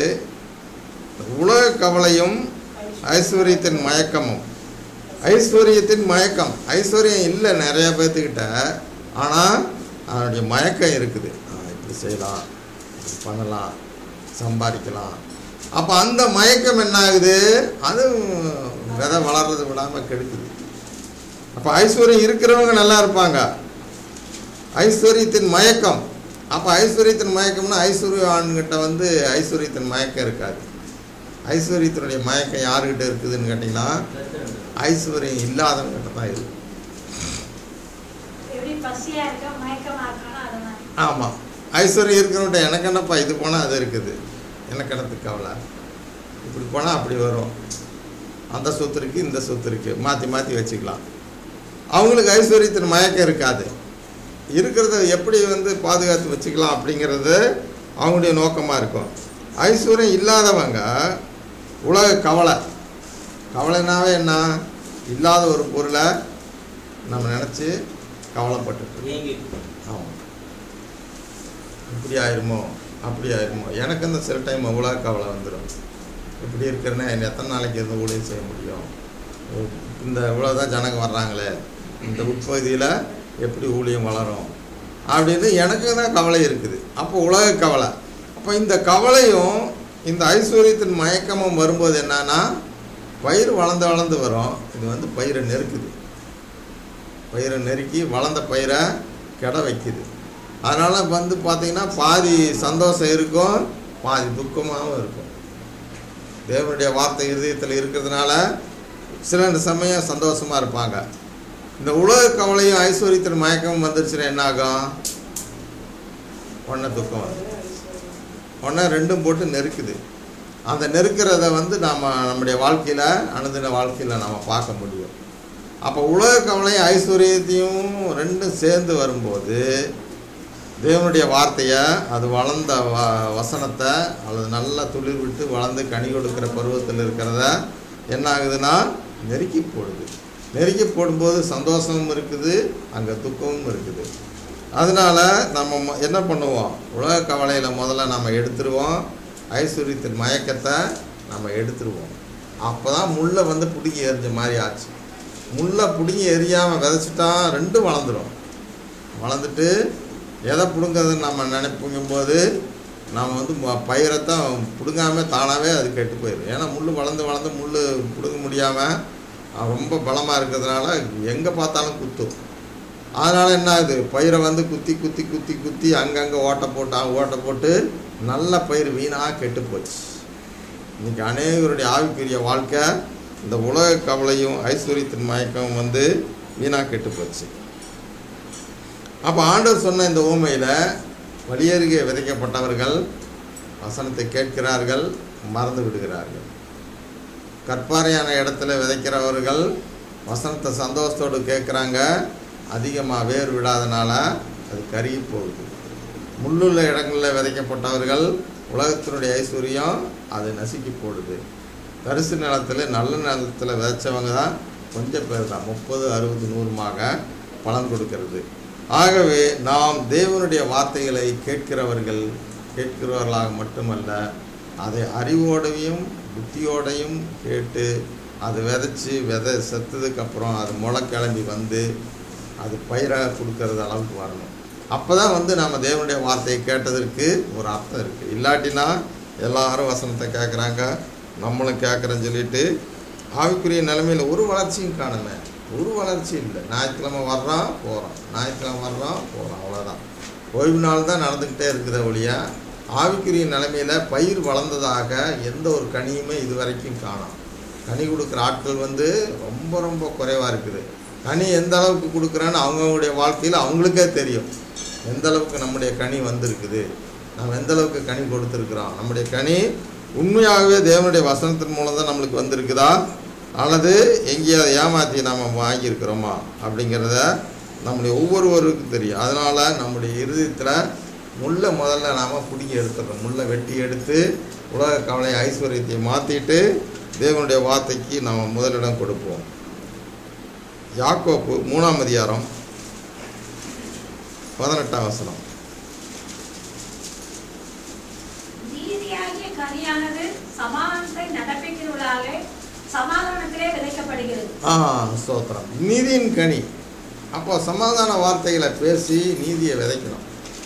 உலக கவலையும் ஐஸ்வர்யத்தின் மயக்கமும் ஐஸ்வர்யத்தின் மயக்கம் ஐஸ்வர்யம் இல்லை நிறைய பேர்த்துக்கிட்ட ஆனால் அதனுடைய மயக்கம் இருக்குது ஆ, இப்படி செய்யலாம் இப்படி பண்ணலாம் சம்பாதிக்கலாம் அப்போ அந்த மயக்கம் என்ன ஆகுது அது விதை வளர்றது விடாமல் கெடுக்குது அப்போ ஐஸ்வர்யம் இருக்கிறவங்க நல்லா இருப்பாங்க ஐஸ்வர்யத்தின் மயக்கம் அப்போ ஐஸ்வர்யத்தின் மயக்கம்னா ஐஸ்வர்ய ஆண்கிட்ட வந்து ஐஸ்வர்யத்தின் மயக்கம் இருக்காது ஐஸ்வர்யத்தினுடைய மயக்கம் யாருக்கிட்ட இருக்குதுன்னு கேட்டிங்கன்னா ஐஸ்வர்யம் இல்லாதவங்கிட்ட தான் இருக்கு எப்படி பசியா இருக்க மயக்கமா இருக்கானோ அது மாதிரி ஆமாம் ஐஸ்வர்யம் இருக்கிறவன்ட்ட எனக்கு என்னப்பா இது போனால் அது இருக்குது எனக்கு என்னத்துக்கு கவலை இப்படி போனால் அப்படி வரும் அந்த சொத்து இருக்குது இந்த சொத்து இருக்குது மாற்றி மாற்றி வச்சுக்கலாம் அவங்களுக்கு ஐஸ்வர்யத்தின் மயக்கம் இருக்காது இருக்கிறத எப்படி வந்து பாதுகாத்து வச்சுக்கலாம் அப்படிங்கிறது அவங்களுடைய நோக்கமாக இருக்கும் ஐஸ்வர்யம் இல்லாதவங்க உலக கவலை கவலைனாவே என்ன இல்லாத ஒரு பொருளை நம்ம நினச்சி கவலைப்பட்டு ஆமாம் இப்படி ஆயிருமோ அப்படி ஆயிருமோ எனக்கு இந்த சில டைம் அவ்வளோ கவலை வந்துடும் இப்படி இருக்கிறேன்னா என்ன எத்தனை நாளைக்கு இருந்து ஊழியம் செய்ய முடியும் இந்த இவ்வளோ தான் ஜனங்க வர்றாங்களே இந்த உட்பகுதியில் எப்படி ஊழியம் வளரும் அப்படின்னு எனக்கு தான் கவலை இருக்குது அப்போ உலக கவலை அப்போ இந்த கவலையும் இந்த ஐஸ்வர்யத்தின் மயக்கமும் வரும்போது என்னன்னா பயிர் வளர்ந்து வளர்ந்து வரும் இது வந்து பயிரை நெருக்குது பயிரை நெருக்கி வளர்ந்த பயிரை கெட வைக்குது அதனால் வந்து பார்த்திங்கன்னா பாதி சந்தோஷம் இருக்கும் பாதி துக்கமாகவும் இருக்கும் தேவனுடைய வார்த்தை இதயத்தில் இருக்கிறதுனால சில சமயம் சந்தோஷமாக இருப்பாங்க இந்த உலக கவலையும் ஐஸ்வர்யத்தின் மயக்கமும் வந்துருச்சுன்னா என்ன ஆகும் உடனே துக்கம் வரும் உடனே ரெண்டும் போட்டு நெருக்குது அந்த நெருக்கிறத வந்து நாம் நம்முடைய வாழ்க்கையில் அனுதின வாழ்க்கையில் நாம் பார்க்க முடியும் அப்போ உலக கவலையும் ஐஸ்வர்யத்தையும் ரெண்டும் சேர்ந்து வரும்போது தேவனுடைய வார்த்தையை அது வளர்ந்த வ வசனத்தை அல்லது நல்லா துளிர் விட்டு வளர்ந்து கனி கொடுக்குற பருவத்தில் இருக்கிறத என்ன ஆகுதுன்னா நெருக்கி போடுது நெருக்கி போடும்போது சந்தோஷமும் இருக்குது அங்கே துக்கமும் இருக்குது அதனால் நம்ம ம- என்ன பண்ணுவோம் உலக கவலையில் முதல்ல நம்ம எடுத்துருவோம் ஐஸ்வர்யத்தின் மயக்கத்தை நம்ம எடுத்துருவோம் அப்போ தான் முள்ளை வந்து பிடுங்கி எறிஞ்ச மாதிரி ஆச்சு முள்ளை பிடுங்கி எரியாமல் விதைச்சிட்டா ரெண்டும் வளர்ந்துடும் வளர்ந்துட்டு எதை பிடுங்கிறதுன்னு நம்ம நினைப்புங்கும்போது நம்ம வந்து ம- பயிரைத்தான் பிடுங்காமல் தானாகவே அது கெட்டு போயிடும் ஏன்னா முள் வளர்ந்து வளர்ந்து முள் பிடுங்க முடியாமல் ரொம்ப பலமாக இருக்கிறதுனால எங்கே பார்த்தாலும் குத்தும் அதனால் என்ன ஆகுது பயிரை வந்து குத்தி குத்தி குத்தி குத்தி அங்கங்கே ஓட்டை போட்டு அங்க ஓட்டை போட்டு நல்ல பயிர் வீணாக கெட்டு போச்சு இன்னைக்கு அநேகருடைய ஆவிக்குரிய வாழ்க்கை இந்த உலக கவலையும் ஐஸ்வர்யத்தின் மயக்கம் வந்து வீணாக கெட்டு போச்சு அப்போ ஆண்டவர் சொன்ன இந்த ஊமையில் வழியருகே விதைக்கப்பட்டவர்கள் வசனத்தை கேட்கிறார்கள் மறந்து விடுகிறார்கள் கற்பாறையான இடத்துல விதைக்கிறவர்கள் வசனத்தை சந்தோஷத்தோடு கேட்குறாங்க அதிகமாக வேர் விடாதனால அது கருகி போகுது முள்ளுள்ள இடங்களில் விதைக்கப்பட்டவர்கள் உலகத்தினுடைய ஐஸ்வர்யம் அது நசுக்கி போடுது தரிசு நிலத்தில் நல்ல நிலத்தில் விதைச்சவங்க தான் கொஞ்சம் பேர் தான் முப்பது அறுபது நூறுமாக பலன் கொடுக்கிறது ஆகவே நாம் தேவனுடைய வார்த்தைகளை கேட்கிறவர்கள் கேட்கிறவர்களாக மட்டுமல்ல அதை அறிவோடையும் புத்தியோடையும் கேட்டு அது விதைச்சி விதை செத்ததுக்கப்புறம் அது முளை கிளம்பி வந்து அது பயிராக கொடுக்கறது அளவுக்கு வரணும் அப்போ தான் வந்து நம்ம தேவனுடைய வார்த்தையை கேட்டதற்கு ஒரு அர்த்தம் இருக்குது இல்லாட்டினா எல்லாரும் வசனத்தை கேட்குறாங்க நம்மளும் கேட்குறேன்னு சொல்லிட்டு ஆவிக்குரிய நிலைமையில் ஒரு வளர்ச்சியும் காணுமே ஒரு வளர்ச்சி இல்லை ஞாயிற்றுக்கிழமை வர்றோம் போகிறோம் ஞாயிற்றுக்கிழமை வர்றோம் போகிறோம் அவ்வளோதான் ஓய்வு நாள் தான் நடந்துக்கிட்டே இருக்குது ஒழிய ஆவிக்குரிய நிலைமையில் பயிர் வளர்ந்ததாக எந்த ஒரு கனியுமே இது வரைக்கும் காணோம் கனி கொடுக்குற ஆட்கள் வந்து ரொம்ப ரொம்ப குறைவாக இருக்குது கனி எந்த அளவுக்கு கொடுக்குறான்னு அவங்கவுங்களுடைய வாழ்க்கையில் அவங்களுக்கே தெரியும் எந்த அளவுக்கு நம்முடைய கனி வந்திருக்குது நம்ம எந்த அளவுக்கு கனி கொடுத்துருக்குறோம் நம்முடைய கனி உண்மையாகவே தேவனுடைய வசனத்தின் மூலம் தான் நம்மளுக்கு வந்திருக்குதா அல்லது எங்கேயாவது ஏமாற்றி நாம் வாங்கியிருக்கிறோமா அப்படிங்கிறத நம்முடைய ஒவ்வொருவருக்கும் தெரியும் அதனால் நம்முடைய இருதயத்தில் முள்ளை முதல்ல நாம் பிடுங்கி எடுத்துடுறோம் முள்ளை வெட்டி எடுத்து உலக கவலை ஐஸ்வர்யத்தை மாற்றிட்டு தேவனுடைய வார்த்தைக்கு நாம் முதலிடம் கொடுப்போம் யாக்கோப்பு மூணாம் அதிகாரம் பதினெட்டாம் வசனம் நீதியாகிய கனியானது சமாதானத்தை நடப்பிக்கிறவர்களாலே சமாதானத்திலே விதைக்கப்படுகிறது ஆ ஸ்தோத்திரம் நீதியின் கனி அப்போ சமாதான வார்த்தைகளை பேசி நீதியை விதைக்கணும்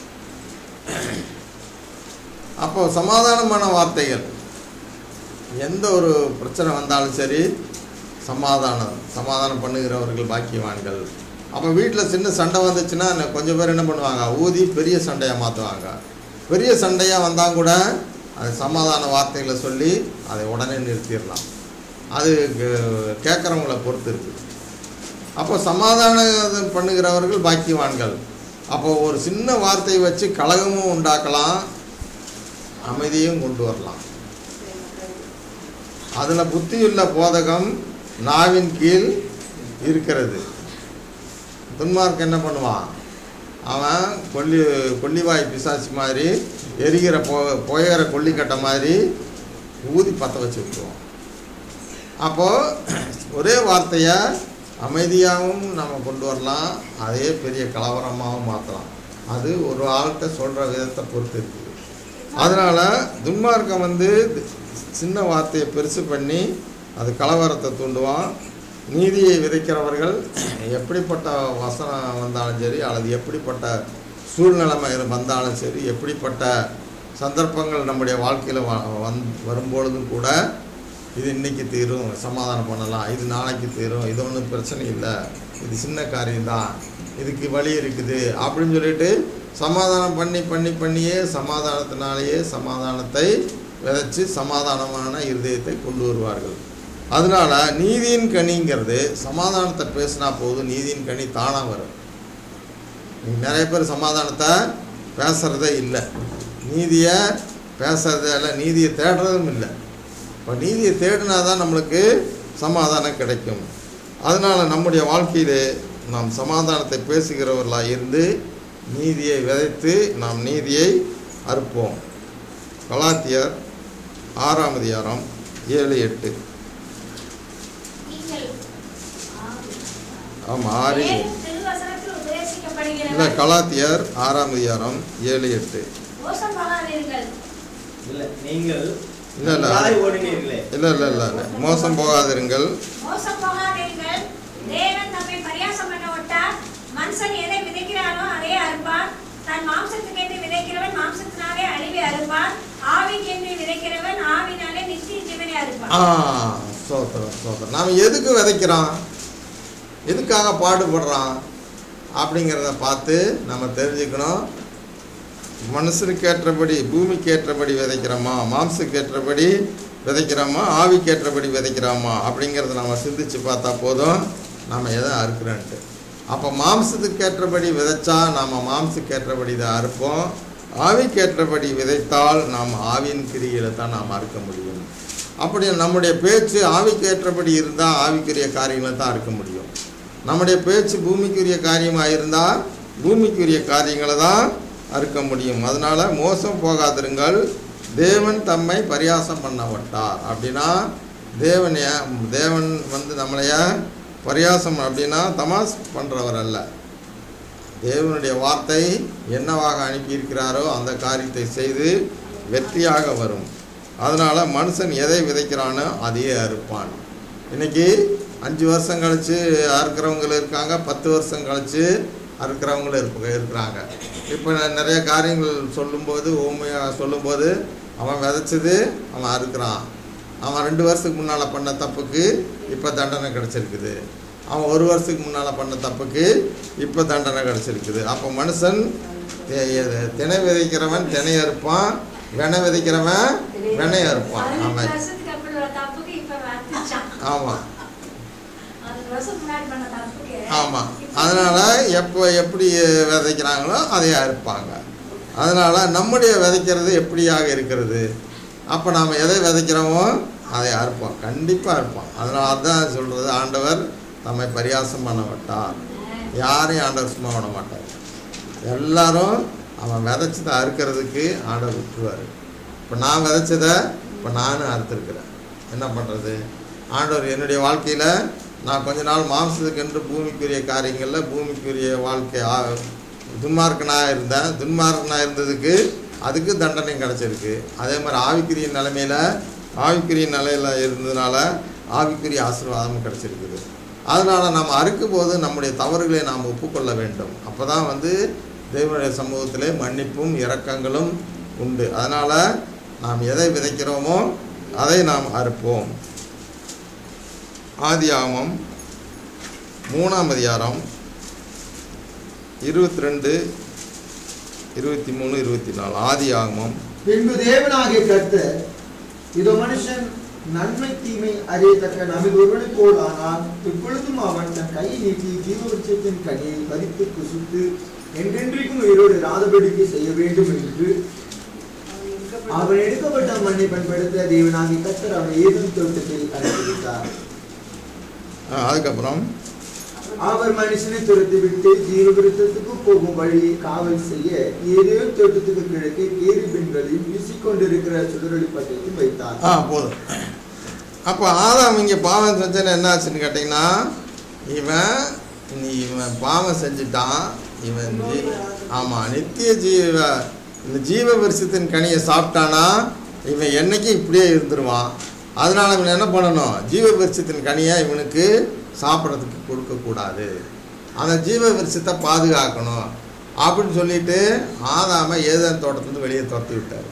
அப்போ சமாதானமான வார்த்தைகள் எந்த ஒரு பிரச்சனை வந்தாலும் சரி சமாதானம் சமாதானம் பண்ணுகிறவர்கள் பாக்கியவான்கள் அப்போ வீட்டில் சின்ன சண்டை வந்துச்சுன்னா என்ன கொஞ்சம் பேர் என்ன பண்ணுவாங்க ஊதி பெரிய சண்டையாக மாற்றுவாங்க பெரிய சண்டையாக வந்தால் கூட அது சமாதான வார்த்தைகளை சொல்லி அதை உடனே நிறுத்திடலாம் அது கேட்குறவங்கள பொறுத்து இருக்குது அப்போ சமாதானம் பண்ணுகிறவர்கள் பாக்கியவான்கள் அப்போ ஒரு சின்ன வார்த்தையை வச்சு கலகமும் உண்டாக்கலாம் அமைதியும் கொண்டு வரலாம் அதில் புத்தியுள்ள போதகம் நாவின் கீழ் இருக்கிறது துன்மார்க்கு என்ன பண்ணுவான் அவன் கொல்லி கொல்லிவாய் பிசாசி மாதிரி எரிகிற பொ புயகிற கொல்லிக்கட்டை மாதிரி ஊதி பற்ற வச்சு விட்டுருவான் அப்போது ஒரே வார்த்தையை அமைதியாகவும் நம்ம கொண்டு வரலாம் அதே பெரிய கலவரமாகவும் மாற்றலாம் அது ஒரு ஆள்கிட்ட சொல்கிற விதத்தை பொறுத்து இருக்குது அதனால் துன்மார்க்கம் வந்து சின்ன வார்த்தையை பெருசு பண்ணி அது கலவரத்தை தூண்டுவான் நீதியை விதைக்கிறவர்கள் எப்படிப்பட்ட வசனம் வந்தாலும் சரி அல்லது எப்படிப்பட்ட சூழ்நிலைமை இரு- வந்தாலும் சரி எப்படிப்பட்ட சந்தர்ப்பங்கள் நம்முடைய வாழ்க்கையில் வ வந் வரும்பொழுதும் கூட இது இன்னைக்கு தீரும் சமாதானம் பண்ணலாம் இது நாளைக்கு தீரும் இது ஒன்றும் பிரச்சனை இல்லை இது சின்ன காரியம்தான் இதுக்கு வழி இருக்குது அப்படின்னு சொல்லிட்டு சமாதானம் பண்ணி பண்ணி பண்ணியே சமாதானத்தினாலேயே சமாதானத்தை விதைச்சு சமாதானமான இருதயத்தை கொண்டு வருவார்கள் அதனால நீதியின் கனிங்கிறது சமாதானத்தை பேசினா போதும் நீதியின் கனி தானாக வரும் இன்னைக்கு நிறைய பேர் சமாதானத்தை பேசுகிறதே இல்லை நீதியை பேசுறதே இல்லை நீதியை தேடுறதும் இல்லை இப்போ நீதியை தேடினா தான் நம்மளுக்கு சமாதானம் கிடைக்கும் அதனால் நம்முடைய வாழ்க்கையிலே நாம் சமாதானத்தை பேசுகிறவர்களாக இருந்து நீதியை விதைத்து நாம் நீதியை அறுப்போம் கலாத்தியர் ஆறாம் அதிகாரம் ஏழு எட்டு நீங்கள் ஆமாம் ஆறு மேலும் திருவசனத்தில் இல்லை உபதேசிக்கப்படுகிறவர் கலாத்தியர் ஆறாம் அதிகாரம் ஏழு எட்டு மோசம் போகாதீர்கள் இல்லை நீங்கள் இல்ல, இல்ல. நன்றாய் ஓடினீர்களே இல்லை இல்லை இல்லை இல்லை மோசம் போகாதிருங்கள் மோசம் போகாதீர்கள் தேவன் நம்மை பரியாசம் பண்ண விட்டார் மனுஷன் எதை விதைக்கிறானோ அதையே அறுப்பான் தன் மாம்சத்துக்கென்று விதைக்கிறவன் மாம்சத்தினாலே அழிவை அறுப்பான் ஆவிக்கென்று விதைக்கிறவன் ஆவினாலே நித்திய ஜீவனை அறுப்பான் ஆ சோத்திரம் சோத்திரம் நாம் எதுக்கு விதைக்கிறோம் எதுக்காக பாடுபடுறான் அப்படிங்கிறத பார்த்து நம்ம தெரிஞ்சுக்கணும் மனுஷனுக்கு ஏற்றபடி பூமிக்கு ஏற்றபடி விதைக்கிறோமா மாம்சுக்கு ஏற்றபடி விதைக்கிறோமா ஆவிக்கு ஏற்றபடி விதைக்கிறோமா அப்படிங்கிறத நம்ம சிந்திச்சு பார்த்தா போதும் நம்ம எதை அறுக்கிறோன்ட்டு அப்போ மாம்சத்துக்கு ஏற்றபடி விதைச்சா நாம் மாம்சுக்கு ஏற்றபடி தான் அறுப்போம் ஆவிக்கு ஏற்றபடி விதைத்தால் நாம் ஆவியின் கிரியில தான் நாம் அறுக்க முடியும் அப்படி நம்முடைய பேச்சு ஆவிக்கு ஏற்றபடி இருந்தால் ஆவிக்குரிய காரியங்களை தான் அறுக்க முடியும் நம்முடைய பேச்சு பூமிக்குரிய காரியமாக இருந்தால் பூமிக்குரிய காரியங்களை தான் அறுக்க முடியும் அதனால் மோசம் போகாதிருங்கள் தேவன் தம்மை பரியாசம் பண்ண விட்டார் அப்படின்னா தேவன் ஏன் தேவன் வந்து நம்மளைய பரியாசம் அப்படின்னா தமாஸ் பண்ணுறவர் அல்ல தேவனுடைய வார்த்தை என்னவாக அனுப்பியிருக்கிறாரோ அந்த காரியத்தை செய்து வெற்றியாக வரும் அதனால் மனுஷன் எதை விதைக்கிறானோ அதையே அறுப்பான் இன்னைக்கு அஞ்சு வருஷம் கழித்து அறுக்கிறவங்களும் இருக்காங்க பத்து வருஷம் கழித்து அறுக்கிறவங்களும் இருப்ப இருக்கிறாங்க இப்போ நான் நிறைய காரியங்கள் சொல்லும்போது உண்மையாக சொல்லும்போது அவன் விதைச்சது அவன் அறுக்கிறான் அவன் ரெண்டு வருஷத்துக்கு முன்னால் பண்ண தப்புக்கு இப்போ தண்டனை கிடச்சிருக்குது அவன் ஒரு வருஷத்துக்கு முன்னால் பண்ண தப்புக்கு இப்போ தண்டனை கிடச்சிருக்குது அப்போ மனுஷன் தெ- எ- திணை விதைக்கிறவன் திணை அறுப்பான் வெனை விதைக்கிறவன் வெனை அறுப்பான் பதினெட்டு ஆமாம் வருஷத்துக்கு அப்புறம் ஒரு தப்புக்கு இப்ப வந்துச்சான் ஆமாம் பதினெட்டு வருஷம் முன்னாடி பண்ண தப்புக்கு ஆமாம் இப்ப அதனால் எப்போ எப்படி விதைக்கிறாங்களோ அதை அறுப்பாங்க அதனால் நம்முடைய விதைக்கிறது எப்படியாக இருக்கிறது அப்போ நாம் எதை விதைக்கிறோமோ அதை அறுப்போம் கண்டிப்பாக அறுப்போம் அதனால தான் சொல்கிறது ஆண்டவர் தம்மை பரியாசம் பண்ண விட்டார் யாரையும் ஆண்டவர் சும்மா விட மாட்டார் எல்லாரும் அவன் விதைச்சதை அறுக்கிறதுக்கு ஆண்டவர் விட்டுருவார் இப்போ நான் விதைச்சதை இப்போ நானும் அறுத்துருக்கிறேன் என்ன பண்ணுறது ஆண்டவர் என்னுடைய வாழ்க்கையில் நான் கொஞ்ச நாள் மாம்சத்துக்கென்று பூமிக்குரிய காரியங்களில் பூமிக்குரிய வாழ்க்கை ஆ- துன்மார்க்கனாக இருந்தேன் துன்மார்க்கனாக இருந்ததுக்கு அதுக்கு தண்டனை கிடச்சிருக்கு அதே மாதிரி ஆவிக்குரிய நிலைமையில் ஆவிக்குரிய நிலையில் இருந்ததுனால ஆவிக்குரிய ஆசீர்வாதமும் கிடச்சிருக்குது அதனால் நாம் அறுக்கும் போது நம்முடைய தவறுகளை நாம் ஒப்புக்கொள்ள வேண்டும் அப்போ தான் வந்து தேவனுடைய சமூகத்திலே மன்னிப்பும் இரக்கங்களும் உண்டு அதனால் நாம் எதை விதைக்கிறோமோ அதை நாம் அறுப்போம் ஆதியாகமம் மூணாம் அதிகாரம் இருபத்தி ரெண்டு இருபத்தி மூணு இருபத்தி நாலு ஆதி ஆகமம் பின்பு தேவனாகிய கர்த்தர் இதோ மனுஷன் நன்மை தீமை அறியத்தக்க நம்பில் ஒருவனை போல் ஆனால் இப்பொழுதும் அவன் தன் கையை நீட்டி ஜீவவருஷத்தின் கனியை பறித்து குசுத்து என்றென்றைக்கும் உயிரோடு ராதபடிக்கு செய்ய வேண்டும் என்று அவன் எடுக்கப்பட்ட மண்ணை பண்படுத்த தேவனாகிய கர்த்தர் அவனை ஏதும் தோட்டத்தில் அனுப்பிவிட்டார் ஆ, அதுக்கப்புறம் அவர் மனுஷனை துரத்தி விட்டு ஜீவவிருத்தத்துக்கு போகும் வழியை காவல் செய்ய ஏதோ தோட்டத்துக்கு கிழக்கே கேரி பெண்களில் வீசிக்கொண்டிருக்கிற சுடரொளி பட்டயத்தில் வைத்தார் ஆ போதும் அப்போ ஆதாம் இங்கே பாவம் செஞ்சேன்னு என்ன ஆச்சுன்னு கேட்டிங்கன்னா இவன் நீ இவன் பாவம் செஞ்சுட்டான் இவன் ஜீ ஆமாம் நித்திய ஜீவ இந்த ஜீவ வருஷத்தின் கனியை சாப்பிட்டானா இவன் என்னைக்கும் இப்படியே இருந்துருவான் அதனால் இவன் என்ன பண்ணணும் ஜீவ விருட்சத்தின் கனியை இவனுக்கு சாப்பிட்றதுக்கு கொடுக்கக்கூடாது அந்த ஜீவ விருட்சத்தை பாதுகாக்கணும் அப்படின்னு சொல்லிட்டு ஆதாம ஏதேன் தோட்டத்துலேருந்து வெளியே துரத்தி விட்டார்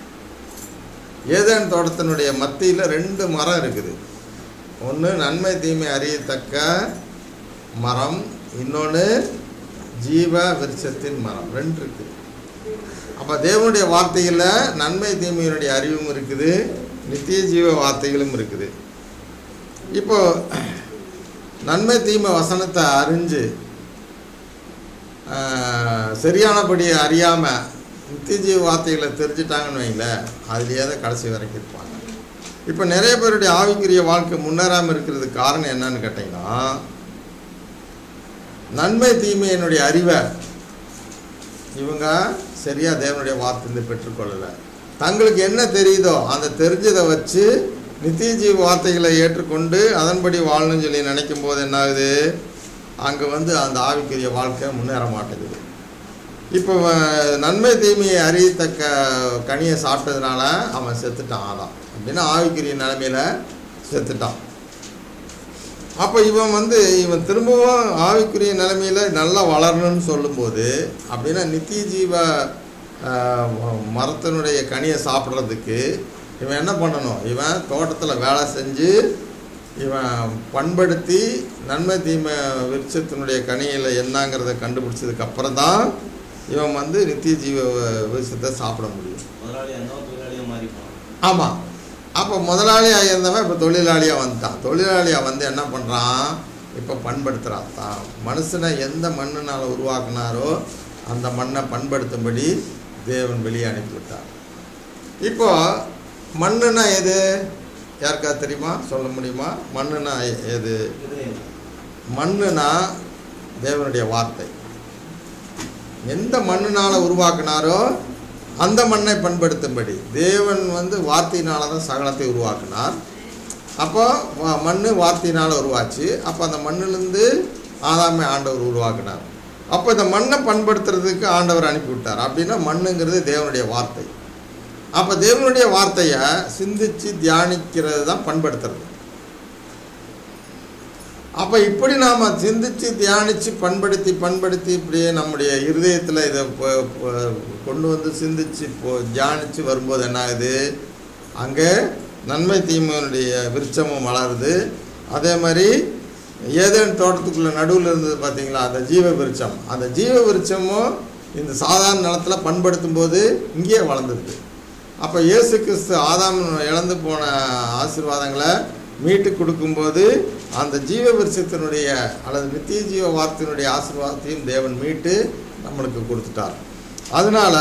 ஏதேன் தோட்டத்தினுடைய மத்தியில் ரெண்டு மரம் இருக்குது ஒன்று நன்மை தீமை அறியத்தக்க மரம் இன்னொன்று ஜீவ விருட்சத்தின் மரம் ரெண்டு இருக்குது அப்போ தேவனுடைய வார்த்தையில் நன்மை தீமையினுடைய அறிவும் இருக்குது நித்திய ஜீவ வார்த்தைகளும் இருக்குது இப்போ நன்மை தீமை வசனத்தை அறிஞ்சு ஆஹ், சரியானபடி அறியாமல் நித்திய ஜீவ வார்த்தைகளை தெரிஞ்சிட்டாங்கன்னு வைங்களேன் அதுலேயே தான் கடைசி வரைக்கும் இருப்பாங்க இப்போ நிறைய பேருடைய ஆவிக்குரிய வாழ்க்கை முன்னேறாமல் இருக்கிறதுக்கு காரணம் என்னன்னு கேட்டிங்கன்னா நன்மை தீமையினுடைய அறிவை இவங்க சரியாக தேவனுடைய வார்த்தையிலிருந்து பெற்றுக்கொள்ளலை தங்களுக்கு என்ன தெரியுதோ அந்த தெரிஞ்சதை வச்சு நித்திய ஜீவ வார்த்தைகளை ஏற்றுக்கொண்டு அதன்படி வாழணும்னு சொல்லி நினைக்கும் போது என்ன ஆகுது அங்கே வந்து அந்த ஆவிக்குரிய வாழ்க்கை முன்னேற மாட்டேங்குது இப்போ அஹ், நன்மை தீமையை அறியத்தக்க கனியை சாப்பிட்டதுனால அவன் செத்துட்டான் ஆதான் அப்படின்னா ஆவிக்குரிய நிலைமையில செத்துட்டான் அப்போ இவன் வந்து இவன் திரும்பவும் ஆவிக்குரிய நிலைமையில நல்லா வளரணும்னு சொல்லும்போது அப்படின்னா நித்திய ஜீவ ஆஹ், மரத்தினுடைய கனியை சாப்பிட்றதுக்கு இவன் என்ன பண்ணணும் இவன் தோட்டத்தில் வேலை செஞ்சு இவன் பண்படுத்தி நன்மை தீமை விருட்சத்தினுடைய கனியில் என்னங்கிறத கண்டுபிடிச்சதுக்கு அப்புறம் தான் இவன் வந்து நித்திய ஜீவ விருட்சத்தை சாப்பிட முடியும் முதலாளியா இருந்தவன் தொழிலாளியா மாறி போனான் ஆமாம் அப்போ முதலாளியாக இருந்தவன் இப்போ தொழிலாளியாக வந்துட்டான் தொழிலாளியாக வந்து என்ன பண்ணுறான் இப்போ பண்படுத்துகிறான் தான் மனுஷனை எந்த மண்ணுனால் உருவாக்குனாரோ அந்த மண்ணை பண்படுத்தும்படி தேவன் வெளியே அனுப்பிவிட்டார் இப்போ மண்ணுனா எது யாருக்கா தெரியுமா சொல்ல முடியுமா மண்ணுனா எ- எது இருதயம் மண்ணுனா தேவனுடைய வார்த்தை எந்த மண்ணுனால் உருவாக்குனாரோ அந்த மண்ணை பண்படுத்தும்படி தேவன் வந்து வார்த்தையினால தான் சகலத்தை உருவாக்குனார் அப்போ வ- மண்ணு வார்த்தையினால் உருவாச்சு அப்போ அந்த மண்ணிலேருந்து ஆதாமை ஆண்டவர் உருவாக்குனார் அப்போ இந்த மண்ணை பண்படுத்துறதுக்கு ஆண்டவர் அனுப்பிவிட்டார் அப்படின்னா மண்ணுங்கிறது தேவனுடைய வார்த்தை அப்போ தேவனுடைய வார்த்தையை சிந்திச்சு தியானிக்கிறது தான் பண்படுத்துறது அப்போ இப்படி நாம் சிந்திச்சு தியானித்து பண்படுத்தி பண்படுத்தி இப்படியே நம்முடைய இருதயத்தில் இதை ப- ப- கொண்டு வந்து சிந்திச்சு இப்போ தியானித்து வரும்போது என்ன ஆகுது அங்கே நன்மை தீமையினுடைய விருட்சமும் வளருது அதே மாதிரி ஏதேன் தோட்டத்துக்குள்ளே நடுவில் இருந்தது பார்த்தீங்களா அந்த ஜீவ விருட்சம் அந்த ஜீவ விருட்சமும் இந்த சாதாரண நிலத்தில் பண்படுத்தும் போது இங்கேயே வளர்ந்துருக்கு அப்போ இயேசு கிறிஸ்து ஆதாம் இழந்து போன ஆசீர்வாதங்களை மீட்டு கொடுக்கும்போது அந்த ஜீவ விருட்சத்தினுடைய அல்லது நித்திய ஜீவ வார்த்தையினுடைய ஆசீர்வாதத்தையும் தேவன் மீட்டு நம்மளுக்கு கொடுத்துட்டார் அதனால்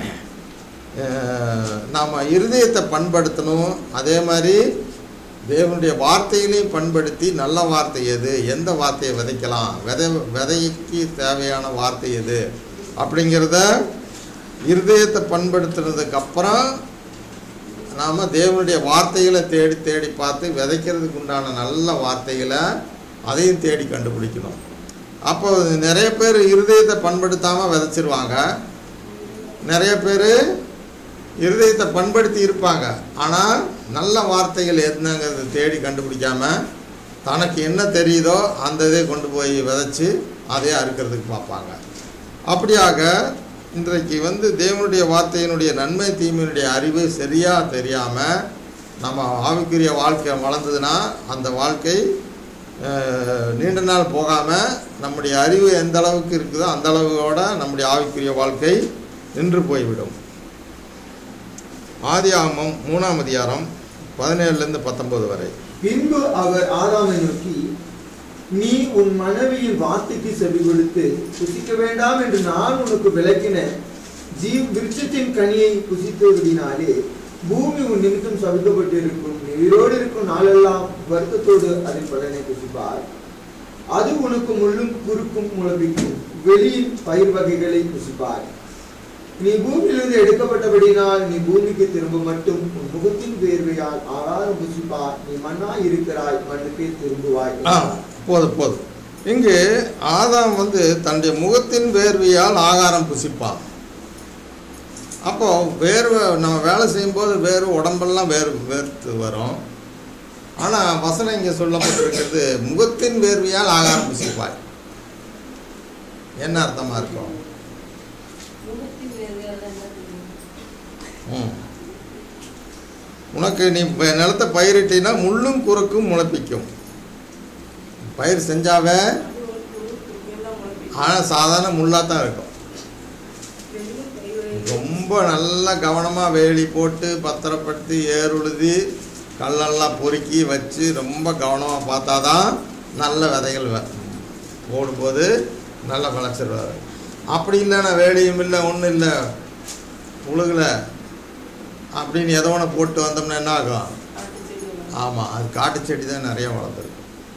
நாம் இருதயத்தை பண்படுத்தணும் அதே மாதிரி தேவனுடைய வார்த்தைகளையும் பண்படுத்தி நல்ல வார்த்தை எது எந்த வார்த்தையை விதைக்கலாம் விதை விதைக்கு தேவையான வார்த்தை எது அப்படிங்கிறத இருதயத்தை பண்படுத்துனதுக்கு அப்புறம் நாம் தேவனுடைய வார்த்தைகளை தேடி தேடி பார்த்து விதைக்கிறதுக்கு உண்டான நல்ல வார்த்தைகளை அதையும் தேடி கண்டுபிடிக்கணும் அப்போ நிறைய பேர் இருதயத்தை பண்படுத்தாமல் விதைச்சிருவாங்க நிறைய பேர் இருதயத்தை பண்படுத்தி இருப்பாங்க ஆனால் நல்ல வார்த்தைகள் என்னங்கிறத தேடி கண்டுபிடிக்காம தனக்கு என்ன தெரியுதோ அந்த இதை கொண்டு போய் விதைச்சி அதே அறுக்கிறதுக்கு பார்ப்பாங்க அப்படியாக இன்றைக்கு வந்து தேவனுடைய வார்த்தையினுடைய நன்மை தீமையினுடைய அறிவு சரியாக தெரியாமல் நம்ம ஆவிக்குரிய வாழ்க்கை வளர்ந்ததுன்னா அந்த வாழ்க்கை அஹ், நீண்ட நாள் போகாமல் நம்முடைய அறிவு எந்த அளவுக்கு இருக்குதோ அந்த அளவோட நம்முடைய ஆவிக்குரிய வாழ்க்கை நின்று போய்விடும் ஆதியாகமம் மூணாம் அதிகாரம் பதினேழுலேருந்து பத்தொன்பது வரை பின்பு அவர் ஆதாமை நோக்கி நீ உன் மனைவியின் வார்த்தைக்கு செவி கொடுத்து புசிக்க வேண்டாம் என்று நான் உனக்கு விளக்கின ஜீவ் விருட்சத்தின் கனியை புசித்தபடினாலே பூமி உன் நிமித்தம் சபிக்கப்பட்டிருக்கும் நீ உயிரோடு இருக்கும் நாளெல்லாம் வருத்தத்தோடு அதன் பலனை புசிப்பார் அது உனக்கு முள்ளும் குறுக்கும் முளைப்பிக்கும் வெளியின் பயிர் வகைகளை புசிப்பார் நீ பூமியிலிருந்து எடுக்கப்பட்டபடினால் நீ பூமிக்கு திரும்ப மட்டும் உன் முகத்தின் வேர்வையால் ஆகாரம் புசிப்பார் நீ மண்ணாய் இருக்கிறாய் மண்ணுக்கே திரும்புவாய் ஆ போதும் போதும் இங்கு ஆதாம் வந்து தன்னுடைய முகத்தின் வேர்வையால் ஆகாரம் புசிப்பான் அப்போ வேர்வை நம்ம வேலை செய்யும்போது வேர்வை உடம்பெல்லாம் வேர் வேர்த்து வரும் ஆனால் வசனம் இங்கே சொல்லப்பட்டிருக்கிறது முகத்தின் வேர்வையால் ஆகாரம் புசிப்பாய் என்ன அர்த்தமாக இருக்கும் முகத்தின் வேர்வையால் என்ன தெரியும் ம். உனக்கு நீ ப- நிலத்தை பயிரிட்டீன்னா முள்ளும் குறுக்கும் முளைப்பிக்கும் பயிர் செஞ்சாவே அது ஒரு குரு எல்லாம் முளைப்பிக்கும் ஆனால் சாதாரண முள்ளாக தான் இருக்கும் வெளியும் பயிரை ரொம்ப நல்லா கவனமாக வேலி போட்டு பத்திரப்படுத்தி ஏர் உழுதி கல்லெல்லாம் பொறுக்கி வச்சு ரொம்ப கவனமாக பார்த்தா தான் நல்ல விதைகள் வ- போடும்போது நல்ல விளைச்சல் வரும் அப்படி இல்லைன்னா வேலியும் இல்லை ஒன்றும் இல்லை உழுகல அப்படின்னு எதோ ஒன்று போட்டு வந்தோம்னா என்ன ஆகும் காட்டு செடி எல்லாம் ஆமாம் அது காட்டு செடி தான் நிறைய வளர்ந்துருக்கு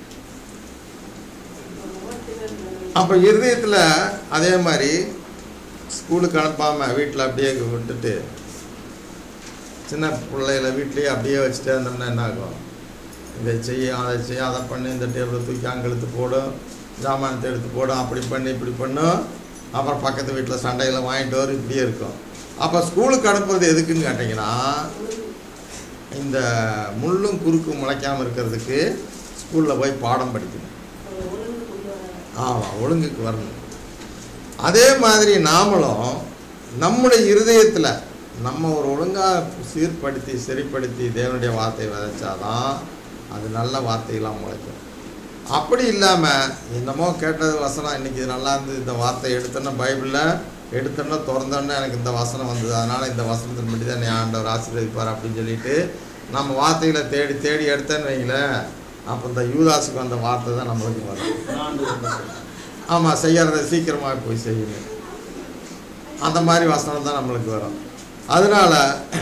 ஒரு முகத்தின் வேர்வை. அப்போ இருதயத்தில் அதே மாதிரி ஸ்கூலுக்கு அனுப்பாமல் வீட்டில் அப்படியே விட்டுட்டு சின்ன பிள்ளைகளை வீட்லேயே அப்படியே வச்சுட்டே இருந்தோம்னா என்ன ஆகும் இதை செய்ய அதை செய்ய அதை பண்ணி இந்த டேபிளை தூக்கி அங்கே இழுத்து போடும் ஜாமானத்தை எடுத்து போடும் அப்படி பண்ணி இப்படி பண்ணும் அப்புறம் பக்கத்து வீட்டில் சண்டையில் வாங்கிட்டு வரும் இப்படியே இருக்கும் அப்போ ஸ்கூலுக்கு அனுப்புறது எதுக்குன்னு கேட்டிங்கன்னா இந்த முள்ளும் குறுக்கும் முளைக்காமல் இருக்கிறதுக்கு ஸ்கூலில் போய் பாடம் படிக்கணும் ஒரு ஒழுங்கு கொண்டு வர ஆமாம் ஒழுங்குக்கு வரணும் அதே மாதிரி நாமளும் நம்முடைய இருதயத்தில் நம்ம ஒரு ஒழுங்காக சீர்படுத்தி சரிப்படுத்தி தேவனுடைய வார்த்தையை விதைச்சாதான் அது நல்ல வார்த்தைகளாக முளைக்கும் அப்படி இல்லாமல் என்னமோ கேட்டது வசனம் இன்னைக்கு இது நல்லா இருந்து இந்த வார்த்தை எடுத்தோன்னா பைபிளில் எடுத்தோன்னா திறந்தோன்னே எனக்கு இந்த வசனம் வந்தது அதனால் இந்த வசனத்தின் படி தான் நீ ஆண்டவர் ஆசீர்வதிப்பார் அப்படின்னு சொல்லிட்டு நம்ம வார்த்தைகளை தேடி தேடி எடுத்தேன்னு வைங்களேன் அப்போ இந்த யூதாஸுக்கு வந்த வார்த்தை தான் நம்மளுக்கு வரும் நான் வந்து ஆமாம் செய்யறத சீக்கிரமாக போய் செய்யணும் அந்த மாதிரி வசனம் தான் நம்மளுக்கு வரும் அதனால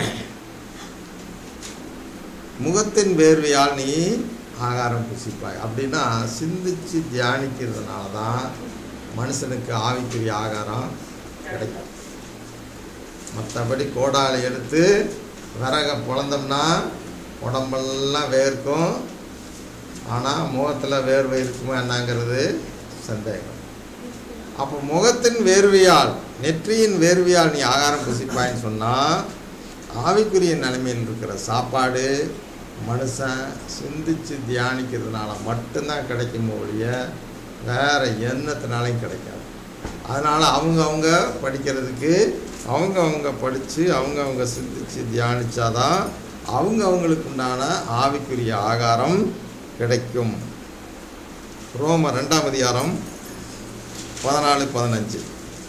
முகத்தின் வேர்வையால் நீ ஆகாரம் புசிப்பாய் அப்படின்னா சிந்திச்சு தியானிக்கிறதுனால தான் மனுஷனுக்கு ஆவிக்குரிய ஆகாரம் கிடைக்கும் மற்றபடி கோடாலை எடுத்து விறக பொழந்தோம்னா உடம்பெல்லாம் வேர்க்கும் ஆனால் முகத்தில் வேர்வை இருக்குமா என்னங்கிறது சந்தேகம் அப்போ முகத்தின் வேர்வையால் நெற்றியின் வேர்வையால் நீ ஆகாரம் புசிப்பாயின்னு சொன்னால் ஆவிக்குரிய நிலைமையில் இருக்கிற சாப்பாடு மனுஷன் சிந்திச்சு தியானிக்கிறதுனால மட்டும்தான் கிடைக்கும் ஒழிய வேறு எண்ணத்தினாலையும் கிடைக்காது அதனால் அவங்க அவங்க படிக்கிறதுக்கு அவங்க அவங்க படித்து அவங்க அவங்க சிந்திச்சு தியானிச்சாதான் அவங்க அவங்களுக்கு உண்டான ஆவிக்குரிய ஆகாரம் கிடைக்கும் ரோம ரெண்டாம் அதிகாரம் பதினாலு பதினஞ்சு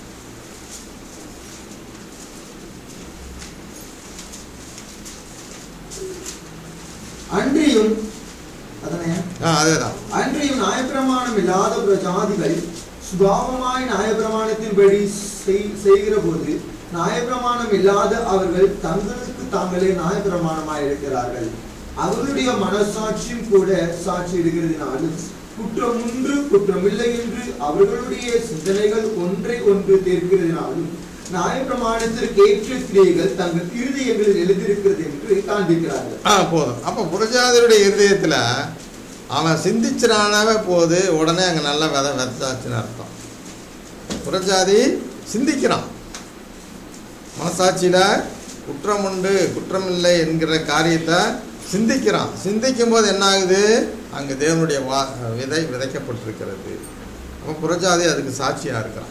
அன்றியும் அதனை ஆ அதே தான் அன்றையும் நியாயப்பிரமாணம் இல்லாத பிற ஜாதிகள் சுபாவமாய் நியாயப்பிரமாணத்தின்படி செய்- செய்கிற போது நியாயப்பிரமாணம் இல்லாத அவர்கள் தங்களுக்கு தாங்களே நியாயப்பிரமாணமாய் இருக்கிறார்கள் அவர்களுடைய மனசாட்சியும் கூட சாட்சி இருக்கிறதினாலும் குற்றம் உண்டு குற்றமில்லை என்று அவர்களுடைய சிந்தனைகள் ஒன்றை ஒன்று தீர்க்கிறதினாலும் நியாயப்பிரமாணத்திற்கு ஏற்ற கிரியைகள் தங்கள் இருதயங்களில் எழுதியிருக்கிறது என்று காண்பிக்கிறார்கள் ஆ போதும் அப்போ புரஜாதியுடைய இருதயத்தில் அவன் சிந்திச்சினானாவே போது உடனே அங்கே நல்ல விதை விதைச்சாச்சுன்னு அர்த்தம் புரஜாதி சிந்திக்கிறான் மனசாட்சியில் குற்றம் உண்டு குற்றமில்லை என்கிற காரியத்தை சிந்திக்கிறான் சிந்திக்கும் போது என்ன ஆகுது அங்கே தேவனுடைய வா விதை விதைக்கப்பட்டிருக்கிறது அப்போ புரஜாதி அதுக்கு சாட்சியாக இருக்கிறான்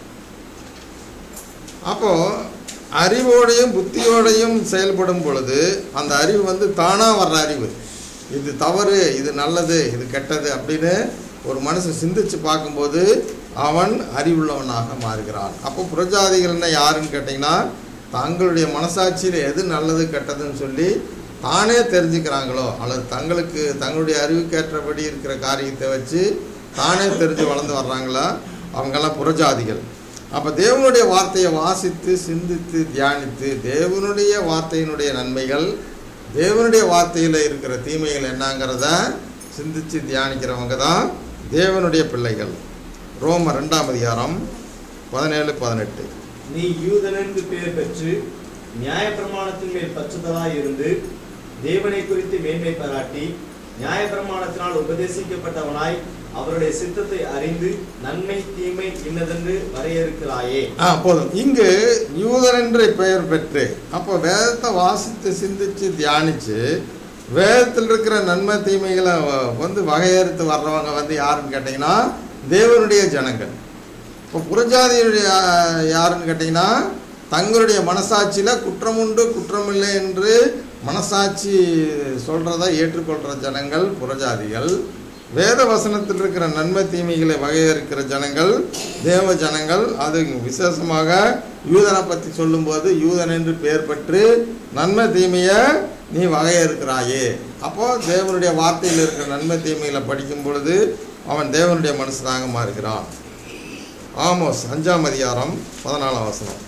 அப்போது அறிவோடையும் புத்தியோடையும் செயல்படும் பொழுது அந்த அறிவு வந்து தானாக வர்ற அறிவு இது தவறு இது நல்லது இது கெட்டது அப்படின்னு ஒரு மனுஷன் சிந்திச்சு பார்க்கும்போது அவன் அறிவுள்ளவனாக மாறுகிறான் அப்போ புரஜாதிகள்னா யாருன்னு கேட்டிங்கன்னா தங்களுடைய மனசாட்சியில் எது நல்லது கெட்டதுன்னு சொல்லி தானே தெரிஞ்சுக்கிறாங்களோ அல்லது தங்களுக்கு தங்களுடைய அறிவுக்கேற்றபடி இருக்கிற காரியத்தை வச்சு தானே தெரிஞ்சு வளர்ந்து வர்றாங்களா அவங்கெல்லாம் புறஜாதிகள் அப்போ தேவனுடைய வார்த்தையை வாசித்து சிந்தித்து தியானித்து தேவனுடைய வார்த்தையினுடைய நன்மைகள் தேவனுடைய வார்த்தையில் இருக்கிற தீமைகள் என்னங்கிறத சிந்தித்து தியானிக்கிறவங்க தான் தேவனுடைய பிள்ளைகள் ரோம ரெண்டாம் அதிகாரம் பதினேழு பதினெட்டு நீ யூதனென்று பெயர் பெற்று நியாயப்பிரமாணத்தின் மேல் பற்றுதலாய் இருந்து தேவனை குறித்து மேன்மை பாராட்டி நியாயப்பிரமாணத்தினால் உபதேசிக்கப்பட்டவனாய் அவருடைய சித்தத்தை அறிந்து நன்மை தீமை இன்னதென்று வரையறுக்கிறாயே ஆ போதும் இங்கு யூதர் என்ற பெயர் பெற்று அப்போ வேதத்தை வாசித்து சிந்திச்சு தியானிச்சு வேதத்தில் இருக்கிற நன்மை தீமைகளை வ- வந்து வகையறுத்து வர்றவங்க வந்து யாருன்னு கேட்டிங்கன்னா தேவனுடைய ஜனங்கள் இப்போ புறஜாதியுடைய ஆ, யாருன்னு கேட்டிங்கன்னா தங்களுடைய மனசாட்சியில் குற்றம் உண்டு குற்றமில்லை என்று மனசாட்சி சொல்கிறத ஏற்றுக்கொள்கிற ஜனங்கள் புறஜாதிகள் வேத வசனத்தில் இருக்கிற நன்மை தீமைகளை வகையறுக்கிற ஜனங்கள் தேவ ஜனங்கள் அது விசேஷமாக யூதனை பற்றி சொல்லும்போது யூதன் என்று பெயர் பெற்று நன்மை தீமையை நீ வகையறுக்கிறாயே அப்போ தேவனுடைய வார்த்தையில் இருக்கிற நன்மை தீமைகளை படிக்கும் பொழுது அவன் தேவனுடைய மனுஷனாக மாறுகிறான் ஆமோஸ் அஞ்சாம் அதிகாரம் பதினாலாம் வசனம்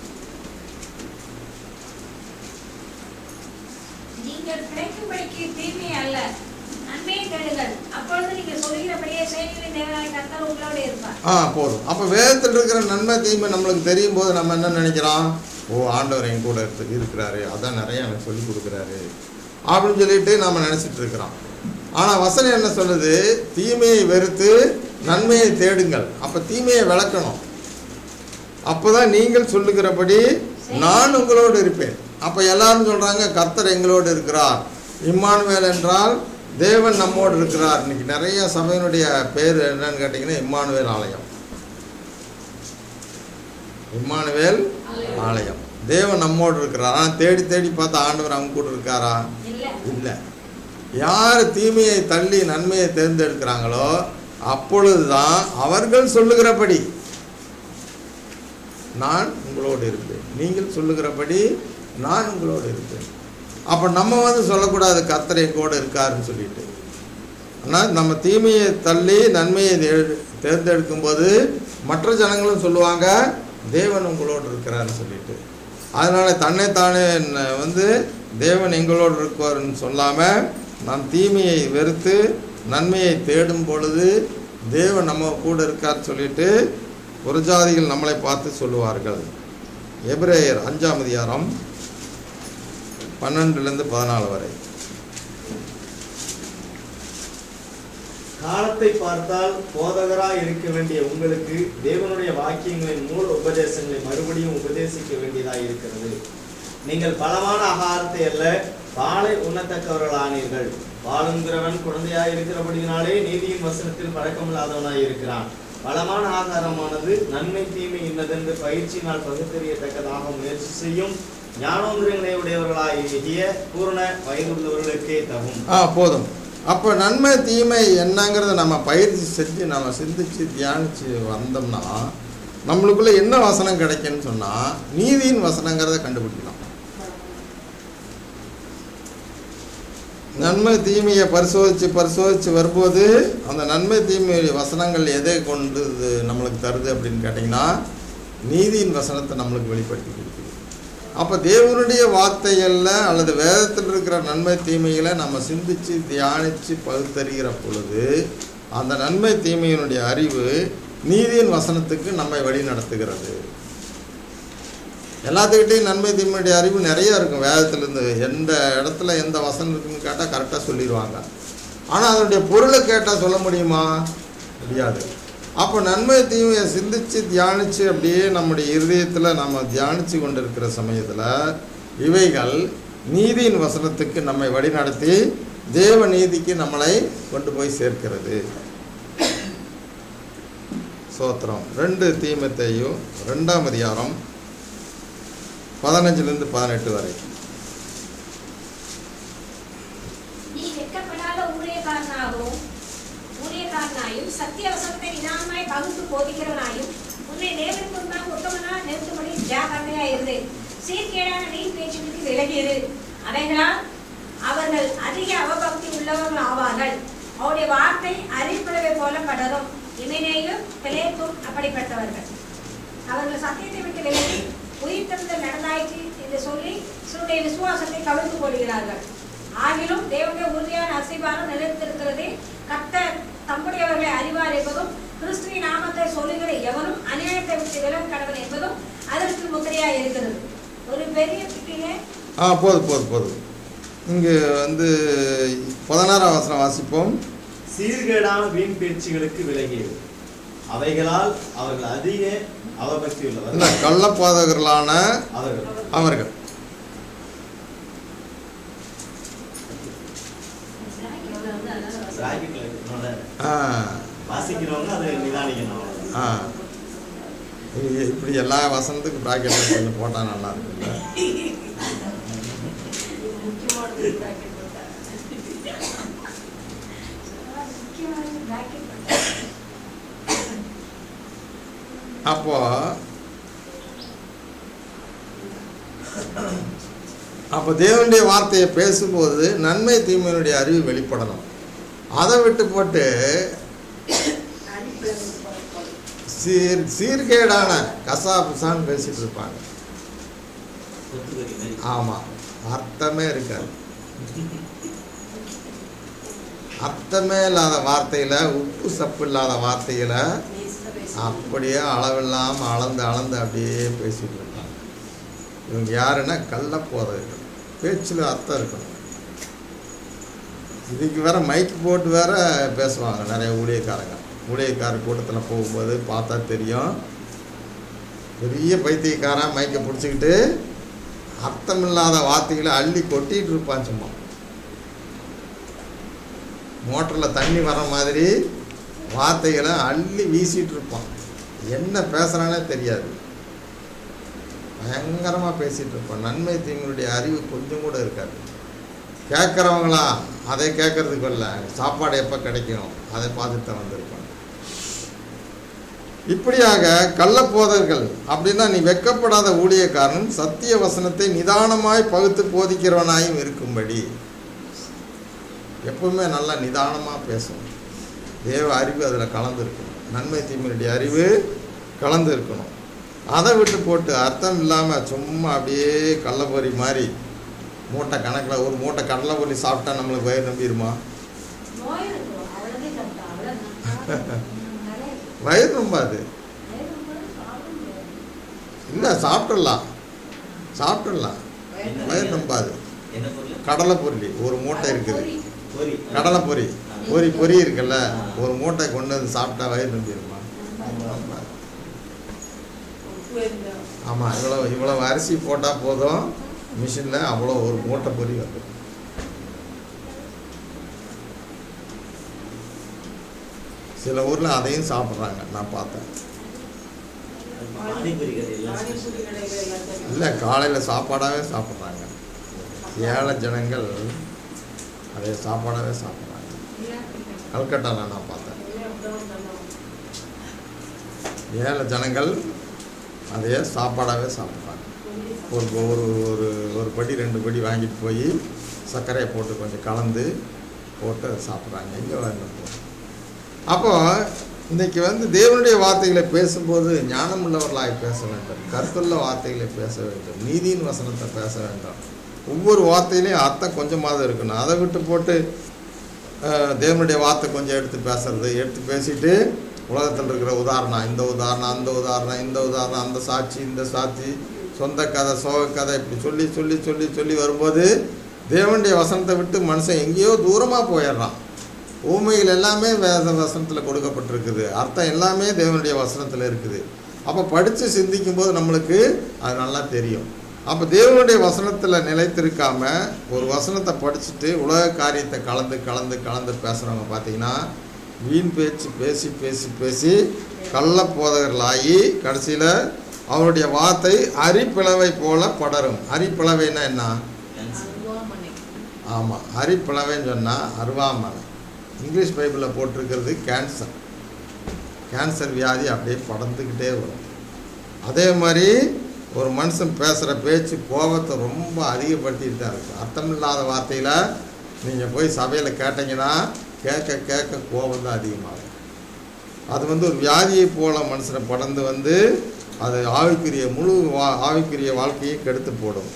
நீங்கள் கிடைக்கும்படிக்கு தீமை அல்ல நன்மையை தேடுங்கள் அப்பொழுது நீங்கள் சொல்கிறபடியே சேனைகளின் தேவனாய் கர்த்தர் உங்களோடு இருப்பார் ஆ போதும் அப்போ வேதத்தில் இருக்கிற நன்மை தீமை நம்மளுக்கு தெரியும் போது நம்ம என்ன நினைக்கிறோம் ஓ ஆண்டவர் என் கூட இருக்கு இருக்கிறாரு அதான் நிறைய எனக்கு சொல்லி கொடுக்குறாரு அப்படின்னு சொல்லிட்டு நாம் நினச்சிட்டு இருக்கிறோம் ஆனால் வசனம் என்ன சொல்லுது தீமையை வெறுத்து நன்மையை தேடுங்கள் அப்போ தீமையை விளக்கணும் அப்போதான் நீங்கள் சொல்லுகிறபடி நான் உங்களோடு இருப்பேன் அப்போ எல்லாரும் சொல்கிறாங்க கர்த்தர் எங்களோடு இருக்கிறார் இம்மானுவேல் என்றால் தேவன் நம்மோடு இருக்கிறார் இன்னைக்கு நிறைய சபையினுடைய பேர் என்னன்னு கேட்டிங்கன்னா இம்மானுவேல் ஆலயம் இம்மானுவேல் ஆலயம் தேவன் நம்மோடு இருக்கிறார் ஆனால் தேடி தேடி பார்த்தா ஆண்டவர் அவங்க கூட இருக்காரா இல்ல இல்லை யார் தீமையை தள்ளி நன்மையை தேர்ந்தெடுக்கிறாங்களோ அப்பொழுதுதான் அவர்கள் சொல்லுகிறபடி நான் உங்களோடு இருப்பேன் நீங்கள் சொல்லுகிறபடி நான் உங்களோடு இருப்பேன் அப்போ நம்ம வந்து சொல்லக்கூடாது கர்த்தர் எங்கூட இருக்காருன்னு சொல்லிட்டு ஆனால் நம்ம தீமையை தள்ளி நன்மையை தே- தேர்ந்தெடுக்கும்போது மற்ற ஜனங்களும் சொல்லுவாங்க தேவன் உங்களோடு இருக்கிறாருன்னு சொல்லிட்டு அதனால் தன்னைத்தானே ந- வந்து தேவன் எங்களோடு இருக்காருன்னு சொல்லாமல் நாம் தீமையை வெறுத்து நன்மையை தேடும் பொழுது தேவன் நம்ம கூட இருக்கார் சொல்லிட்டு புறஜாதிகள் நம்மளை பார்த்து சொல்லுவார்கள் எபிரேயர் அஞ்சாம் அதிகாரம் பன்னெண்டுலேருந்து பதினாலு வரை காலத்தை பார்த்தால் போதகராய் இருக்க வேண்டிய உங்களுக்கு தேவனுடைய வாக்கியங்களின் மூல உபதேசங்களை மறுபடியும் உபதேசிக்க வேண்டியதாய் இருக்கிறது நீங்கள் பலமான ஆகாரத்தை அல்ல பாலை உண்ணத்தக்கவர்களானீர்கள் பாலுங்கிறவன் குழந்தையாய் இருக்கிறபடியினாலே நீதியின் வசனத்தில் பழக்கமில்லாதவனாய் இருக்கிறான் பலமான ஆகாரமானது நன்மை தீமை இன்னதென்று பயிற்சியினால் பகுத்தறியத்தக்கதாக முயற்சி செய்யும் ஞானோந்திரங்களை உடையவர்களாகிய பூரண வயதுள்ளவர்களுக்கே தகும் ஆ போதும் அப்போ நன்மை தீமை என்னங்கிறத நம்ம பயிற்சி செஞ்சு நம்ம சிந்திச்சு தியானித்து வந்தோம்னா நம்மளுக்குள்ள என்ன வசனம் கிடைக்குன்னு சொன்னால் நீதியின் வசனங்கிறத கண்டுபிடிக்கலாம் நன்மை தீமையை பரிசோதித்து பரிசோதித்து வரும்போது அந்த நன்மை தீமை வசனங்கள் எதை கொண்டு இது நம்மளுக்கு தருது அப்படின்னு கேட்டிங்கன்னா நீதியின் வசனத்தை நம்மளுக்கு வெளிப்படுத்தி கொடுக்குது அப்போ தேவனுடைய வார்த்தைகளில் அல்லது வேதத்தில் இருக்கிற நன்மை தீமைகளை நம்ம சிந்தித்து தியானித்து பகுத்தறிகிற பொழுது அந்த நன்மை தீமையினுடைய அறிவு நீதியின் வசனத்துக்கு நம்மை வழி நடத்துகிறது எல்லாத்துக்கிட்டையும் நன்மை தீமையுடைய அறிவு நிறைய இருக்கும் வேதத்திலேருந்து எந்த இடத்துல எந்த வசனம் இருக்குன்னு கேட்டால் கரெக்டாக சொல்லிடுவாங்க ஆனால் அதனுடைய பொருளை கேட்டால் சொல்ல முடியுமா முடியாது அப்போ நன்மை தீமையை சிந்தித்து தியானித்து அப்படியே நம்முடைய இருதயத்தில் நம்ம தியானித்து கொண்டிருக்கிற சமயத்தில் இவைகள் நீதியின் வசனத்துக்கு நம்மை வழிநடத்தி தேவ நீதிக்கு நம்மளை கொண்டு போய் சேர்க்கிறது சோத்திரம் ரெண்டு தீமத்தையும் ரெண்டாம் அதிகாரம் பதினஞ்சுலேருந்து பதினெட்டு வரை நீ வெட்கப்படாத ஊழியக்காரனாகவும் ஊழியக்காரனாயும் சத்திய வசனத்தை நிதானமாய் பகுத்து போதிக்கிறவனாயும் உன்னை தேவனுக்கு முன்பாக உத்தமனா நிறுத்தும்படி ஜாக்கிரதையா இரு சீர்கேடான வீண் பேச்சுகளுக்கு விலகியிரு அவைகளால் அவர்கள் அதிக அவபக்தி உள்ளவர்கள் ஆவார்கள் அவருடைய வார்த்தை அறிவிப்பதை போல படரும் இமைனேயும் பிளேப்பும் அப்படிப்பட்டவர்கள் அவர்கள் சத்தியத்தை விட்டு விலகி உயிர் தந்த நடந்தாயிற்று என்று சொல்லி சிலருடைய விசுவாசத்தை கவிழ்த்து போடுகிறார்கள் ஆகிலும் தேவனுடைய உறுதியான அசைவாரம் நிலைத்திருக்கிறது கர்த்தர் தம்முடையவர்களை அறிவார் என்பதும் கிறிஸ்துவின் நாமத்தை சொல்லுகிற எவனும் அநியாயத்தை விட்டு விலக கடவுள் என்பதும் அதற்கு முத்திரையாக இருக்கிறது ஒரு பெரிய பிட்டிலே ஆ போதும் போதும் போதும் இங்கே வந்து பதினாறாம் வசனம் வாசிப்போம் சீர்கேடான வீண் பேச்சுகளுக்கு விலகியது அவைகளால் அவர்கள் அதிக அவபக்தி இந்த உள்ளவர் கள்ளப்பாதகர்களான அவர்கள் அவர்கள் பிராக்கெட்ல இருக்கறதுனால ஆ வாசிக்கிறவங்க அதை நிதானிக்கணும் அவ்வளவுதான். ஆ இது இப்படி எல்லா வசனத்துக்கும் ப்ராக்கெட்டில் கொஞ்சம் போட்டால் நல்லா இருக்குல்ல முக்கியமானது bracket போட்டா. முக்கியமான bracket அப்போ அப்போ தேவனுடைய வார்த்தையை பேசும்போது நன்மை தீமையினுடைய அறிவு வெளிப்படணும் அதை விட்டு போட்டு அடிப்புல இருந்து பார்ப்போம். சீர் சீர்கேடான கசா புசான்னு பேசிட்டு இருப்பாங்க கொத்துக்கறி மாதிரி. ஆமாம் அர்த்தமே இருக்காது அர்த்தமே இல்லாத வார்த்தையில் உப்பு சப்பு இல்லாத வார்த்தைகளை நேசித்த பேசி. அப்படியே அளவில்லாமல் அளந்து அளந்து அப்படியே பேசிட்டு இருப்பாங்க இவங்க யாருன்னா கள்ளப்போதகர்கள் பேச்சில் அர்த்தம் இருக்கணும் இதுக்கு வேற மைக் போட்டு வேற பேசுவாங்க நிறைய ஊழியக்காரங்க ஊழியக்கார கூட்டத்தில் போகும்போது பார்த்தா தெரியும் பெரிய பைத்தியக்காரன் மைக்கை பிடிச்சிக்கிட்டு அர்த்தமில்லாத வார்த்தைகளை அள்ளி கொட்டிட்டு இருப்பான் சும்மா மோட்டரில் தண்ணி வர மாதிரி வார்த்தைகளை அள்ளி வீசிட்டு இருப்பான் என்ன பேசுகிறானே தெரியாது பயங்கரமாக பேசிகிட்டு இருப்பான் நன்மை தீமையுடைய அறிவு கொஞ்சம் கூட இருக்காது கேட்குறவங்களா அதை கேட்கறதுக்கு வரல சாப்பாடு எப்போ கிடைக்கும் அதை பார்த்துட்டு தான் வந்திருப்பாங்க இப்படியாக கள்ளப்போதர்கள் அப்படின்னா நீ வெக்கப்படாத ஊழியக்காரன் சத்திய வசனத்தை நிதானமாய் பகுத்து போதிக்கிறவனாயும் இருக்கும்படி எப்பவுமே நல்லா நிதானமாக பேசணும் தேவ அறிவு அதில் கலந்துருக்கணும் நன்மை தீமையுடைய அறிவு கலந்து இருக்கணும் அதை விட்டு போட்டு அர்த்தம் இல்லாமல் சும்மா அப்படியே கடலைப்பொரி மாதிரி மூட்டை கணக்கில் ஒரு மூட்டை கடலைப்பொரி சாப்பிட்டா நம்மளுக்கு வயிறு நம்பிடுமா நோய் இருக்கும் அவ்வளோதே சாப்பிட்டா அவ்வளோதான் வயிறு நம்பாது இல்லை சாப்பிட்றலாம் சாப்பிட்றலாம் வயிறு நம்பாது என்ன பொருள் கடலை பொருளி ஒரு மூட்டை இருக்குது பொரி கடலை பொரி பொரி பொரி இருக்குல்ல ஒரு மூட்டை கொண்டு வந்து சாப்பிட்டா வயிறு நம்பிடுமா நம்பாது உப்பு இருந்தா ஆமாம் இவ்வளோ இவ்வளோ அரிசி போட்டால் போதும் மிஷினில் அவ்வளோ ஒரு மூட்டை பொரி வந்துடும் சில ஊரில் அதையும் சாப்பிட்றாங்க நான் பார்த்தேன் பானிபூரி கடையெல்லாம் பானிபூரி கடைகள் எல்லாத்தையும் இல்லை காலையில் சாப்பாடாகவே சாப்பிட்றாங்க ஏழை ஜனங்கள் அதை சாப்பாடாகவே சாப்பிட்றாங்க கல்கட்டாவில் நான் பார்த்தேன் அப்படிதான் பண்ணுவோம் ஏழை ஜனங்கள் அதையே சாப்பாடாகவே சாப்பிட்றாங்க ஒரு ஒரு ஒரு ஒரு படி ரெண்டு படி வாங்கிட்டு போய் சர்க்கரையை போட்டு கொஞ்சம் கலந்து போட்டு அதை சாப்பிட்றாங்க எங்கே வேணும் அப்போ இன்னைக்கு வந்து தேவனுடைய வார்த்தைகளை பேசும்போது ஞானமுள்ளவர்களாய் பேச வேண்டும் கருத்துள்ள வார்த்தைகளை பேச வேண்டும் நீதியின் வசனத்தை பேச வேண்டும் ஒவ்வொரு வார்த்தையிலையும் அர்த்தம் கொஞ்சமாவது இருக்கணும் அதை விட்டு போட்டு அஹ், தேவனுடைய வார்த்தை கொஞ்சம் எடுத்து பேசுறது எடுத்து பேசிட்டு உலகத்தில் இருக்கிற உதாரணம் இந்த உதாரணம் அந்த உதாரணம் இந்த உதாரணம் அந்த சாட்சி இந்த சாட்சி சொந்த கதை சோக கதை இப்படி சொல்லி சொல்லி சொல்லி சொல்லி வரும்போது தேவனுடைய வசனத்தை விட்டு மனுஷன் எங்கேயோ தூரமாக போயிடுறான் ஊமைகள் எல்லாமே வேத வசனத்தில் கொடுக்கப்பட்டிருக்குது அர்த்தம் எல்லாமே தேவனுடைய வசனத்தில் இருக்குது அப்போ படித்து சிந்திக்கும் போது நம்மளுக்கு அது நல்லா தெரியும் அப்போ தேவனுடைய வசனத்தில் நிலைத்திருக்காம ஒரு வசனத்தை படிச்சுட்டு உலக காரியத்தை கலந்து கலந்து கலந்து பேசுகிறவங்க பார்த்தீங்கன்னா வீண் பேச்சு பேசி பேசி பேசி கள்ள போதகர்களாகி கடைசியில் அவருடைய வார்த்தை அரிப்பிளவை போல படரும் அரிப்பிளவைன்னா என்ன அருவாமனை ஆமாம் அரிப்பிளவைன்னு சொன்னால் அருவாமனை இங்கிலீஷ் பைபிளில் போட்டிருக்கிறது கேன்சர் கேன்சர் வியாதி அப்படியே படர்ந்துக்கிட்டே வரும் அதே மாதிரி ஒரு மனுஷன் பேசுகிற பேச்சு கோபத்தை ரொம்ப அதிகப்படுத்திட்டு தான் இருக்கும் அர்த்தமில்லாத வார்த்தையில் நீங்கள் போய் சபையில் கேட்டீங்கன்னா கேட்க கேட்க கோபம் தான் அதிகமாகும் அது வந்து ஒரு வியாதியை போல மனுஷனை படர்ந்து வந்து அது ஆவிக்குரிய முழு வா ஆவிக்குரிய வாழ்க்கையை கெடுத்து போடும்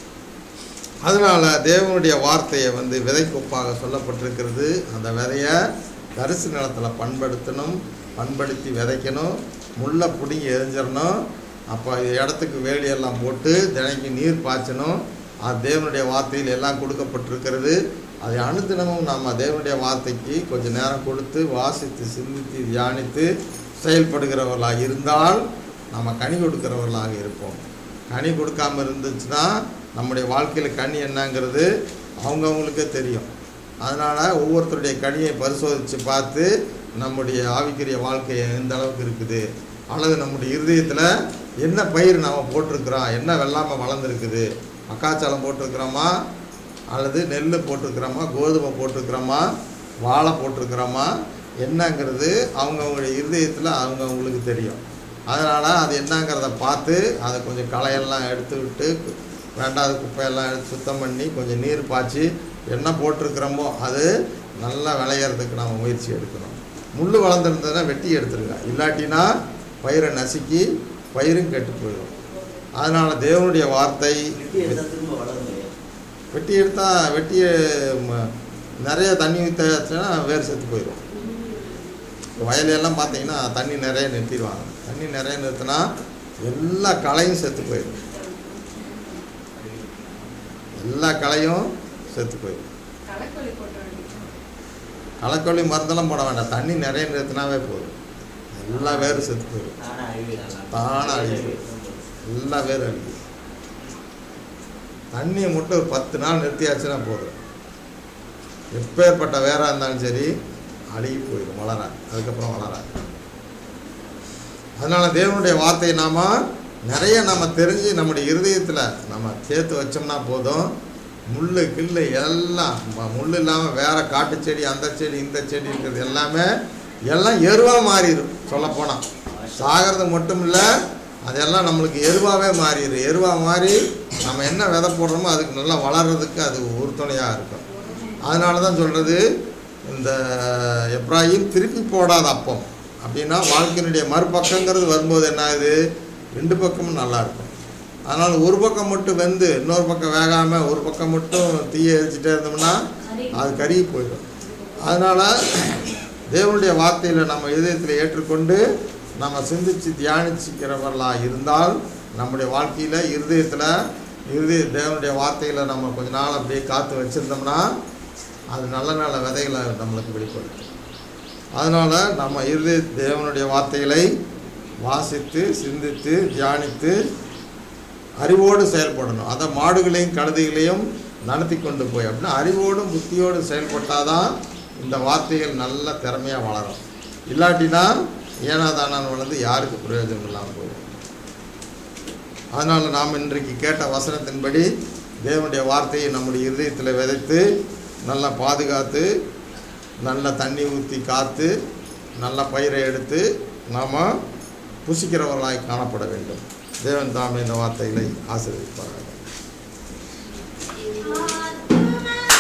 அதனால் தேவனுடைய வார்த்தையை வந்து விதைக்கொப்பாக சொல்லப்பட்டிருக்கிறது அந்த விதையை தரிசு நிலத்தில் பண்படுத்தணும் பண்படுத்தி விதைக்கணும் முள்ளை பிடுங்கி எரிஞ்சிடணும் அப்போ இடத்துக்கு வேலியெல்லாம் போட்டு தினைக்கு நீர் பாய்ச்சணும் அது தேவனுடைய வார்த்தையில் எல்லாம் கொடுக்கப்பட்டிருக்கிறது அதை அனுதினமும் நாம் தேவனுடைய வார்த்தைக்கு கொஞ்சம் நேரம் கொடுத்து வாசித்து சிந்தித்து தியானித்து செயல்படுகிறவர்களாக இருந்தால் நம்ம கனி கொடுக்கிறவர்களாக இருப்போம் கனி கொடுக்காம இருந்துச்சுன்னா நம்முடைய வாழ்க்கையில் கனி என்னங்கிறது அவங்கவுங்களுக்கே தெரியும் அதனால் ஒவ்வொருத்தருடைய கனியை பரிசோதித்து பார்த்து நம்முடைய ஆவிக்குரிய வாழ்க்கை எந்த அளவுக்கு இருக்குது அல்லது நம்முடைய இருதயத்தில் என்ன பயிர் நாம் போட்டிருக்கிறோம் என்ன வெள்ளாமை வளர்ந்துருக்குது மக்காச்சோளம் போட்டிருக்கிறோமா அல்லது நெல் போட்டிருக்கிறோமா கோதுமை போட்டிருக்கிறோமா வாழை போட்டிருக்கிறோமா என்னங்கிறது அவங்கவுங்களுடைய இருதயத்தில் அவங்கவுங்களுக்கு தெரியும் அதனால் அது என்னங்கிறத பார்த்து அதை கொஞ்சம் களையெல்லாம் எடுத்து விட்டு வேண்டாத குப்பையெல்லாம் எடுத்து சுத்தம் பண்ணி கொஞ்சம் நீர் பாய்ச்சி என்ன போட்டிருக்கிறோமோ அது நல்லா விளையிறதுக்கு நம்ம முயற்சி எடுக்கணும் முள் வளர்ந்துருந்ததுன்னா வெட்டி எடுத்துருங்க இல்லாட்டினா பயிரை நசுக்கி பயிரும் கெட்டு போயிடும் அதனால் தேவனுடைய வார்த்தை வெட்டி எடுத்தா திரும்ப வளரும் இல்லையா வெட்டி எடுத்தால் வெட்டி ம- நிறைய தண்ணி ஊற்றினா வேர் செத்து போயிடும் வயலையெல்லாம் பார்த்தீங்கன்னா தண்ணி நிறைய நிறுத்திடுவாங்க தண்ணி நிறைய நிறுத்தினா எல்லா களையும் செத்து போயிடும் எல்லா களையும் செத்து போயிடும் களைக்கொல்லி போட்ட வேண்டியது களைக்கொல்லி மருந்தெல்லாம் போட வேண்டாம் தண்ணி நிறைய நிறுத்தினாவே போதும் எல்லா வேரும் செத்து போயிடும் தானா அழிவிடலாம் தானா அழிவு. எல்லா வேரும் அழிவு தண்ணியை மட்டும் ஒரு பத்து நாள் நிறுத்தியாச்சுன்னா போதும் எப்பேற்பட்ட வேராக இருந்தாலும் சரி அழுகி போயிடும் வளராது அதுக்கப்புறம் வளராது அதனால் தேவனுடைய வார்த்தையை நாம் நிறைய நம்ம தெரிஞ்சு நம்முடைய இருதயத்தில் நம்ம சேர்த்து வச்சோம்னா போதும் முள் கில்லு எல்லாம் ம- முள் இல்லாமல் வேற காட்டு செடி அந்த செடி இந்த செடி இருக்கிறது எல்லாமே எல்லாம் எருவாக மாறிடும் சொல்லப்போனால் சாகிறது மட்டும் இல்லை அதெல்லாம் நம்மளுக்கு எருவாகவே மாறிடும் எருவாக மாறி நம்ம என்ன விதை போடுறோமோ அதுக்கு நல்லா வளர்கிறதுக்கு அது உறுதுணையாக இருக்கும் அதனால தான் சொல்கிறது இந்த எப்ராஹிம் திருப்பி போடாத அப்பம் அப்படின்னா வாழ்க்கையினுடைய மறுபக்கங்கிறது வரும்போது என்ன ஆகுது ரெண்டு பக்கமும் நல்லா இருக்கும் அதனால் ஒரு பக்கம் மட்டும் வெந்து இன்னொரு பக்கம் வேகாமல் ஒரு பக்கம் மட்டும் தீயை எரிச்சிட்டே இருந்தோம்னா அது கருகி போயிடும் அதனால் தேவனுடைய வார்த்தையில் நம்ம இதயத்தில் ஏற்றுக்கொண்டு நம்ம சிந்திச்சு தியானிச்சுக்கிறவர்களாக இருந்தால் நம்முடைய வாழ்க்கையில் இருதயத்தில் இருதய தேவனுடைய வார்த்தையில் நம்ம கொஞ்ச நாள் அப்படியே காத்து வச்சுருந்தோம்னா அது நல்ல நல்ல விதைகளை நம்மளுக்கு வெளிப்படுத்தும் அதனால் நம்ம இருதய தேவனுடைய வார்த்தைகளை வாசித்து சிந்தித்து தியானித்து அறிவோடு செயல்படணும் அதை மாடுகளையும் கழுதைகளையும் நடத்தி கொண்டு போய் அப்படின்னா அறிவோடும் புத்தியோடும் செயல்பட்டால் தான் இந்த வார்த்தைகள் நல்ல திறமையாக வளரும் இல்லாட்டினா ஏனாதானான் வளர்ந்து யாருக்கு பிரயோஜனம் இல்லாமல் போயிடும் அதனால் நாம் இன்றைக்கு கேட்ட வசனத்தின்படி தேவனுடைய வார்த்தையை நம்முடைய இருதயத்தில் விதைத்து நல்லா பாதுகாத்து நல்ல தண்ணி ஊற்றி காத்து நல்ல பயிரை எடுத்து நாம் புசிக்கிறவர்களாய் காணப்பட வேண்டும் தேவன் தாமே இந்த வார்த்தைகளை ஆசீர்வதிப்பார்கள் ஆமென்.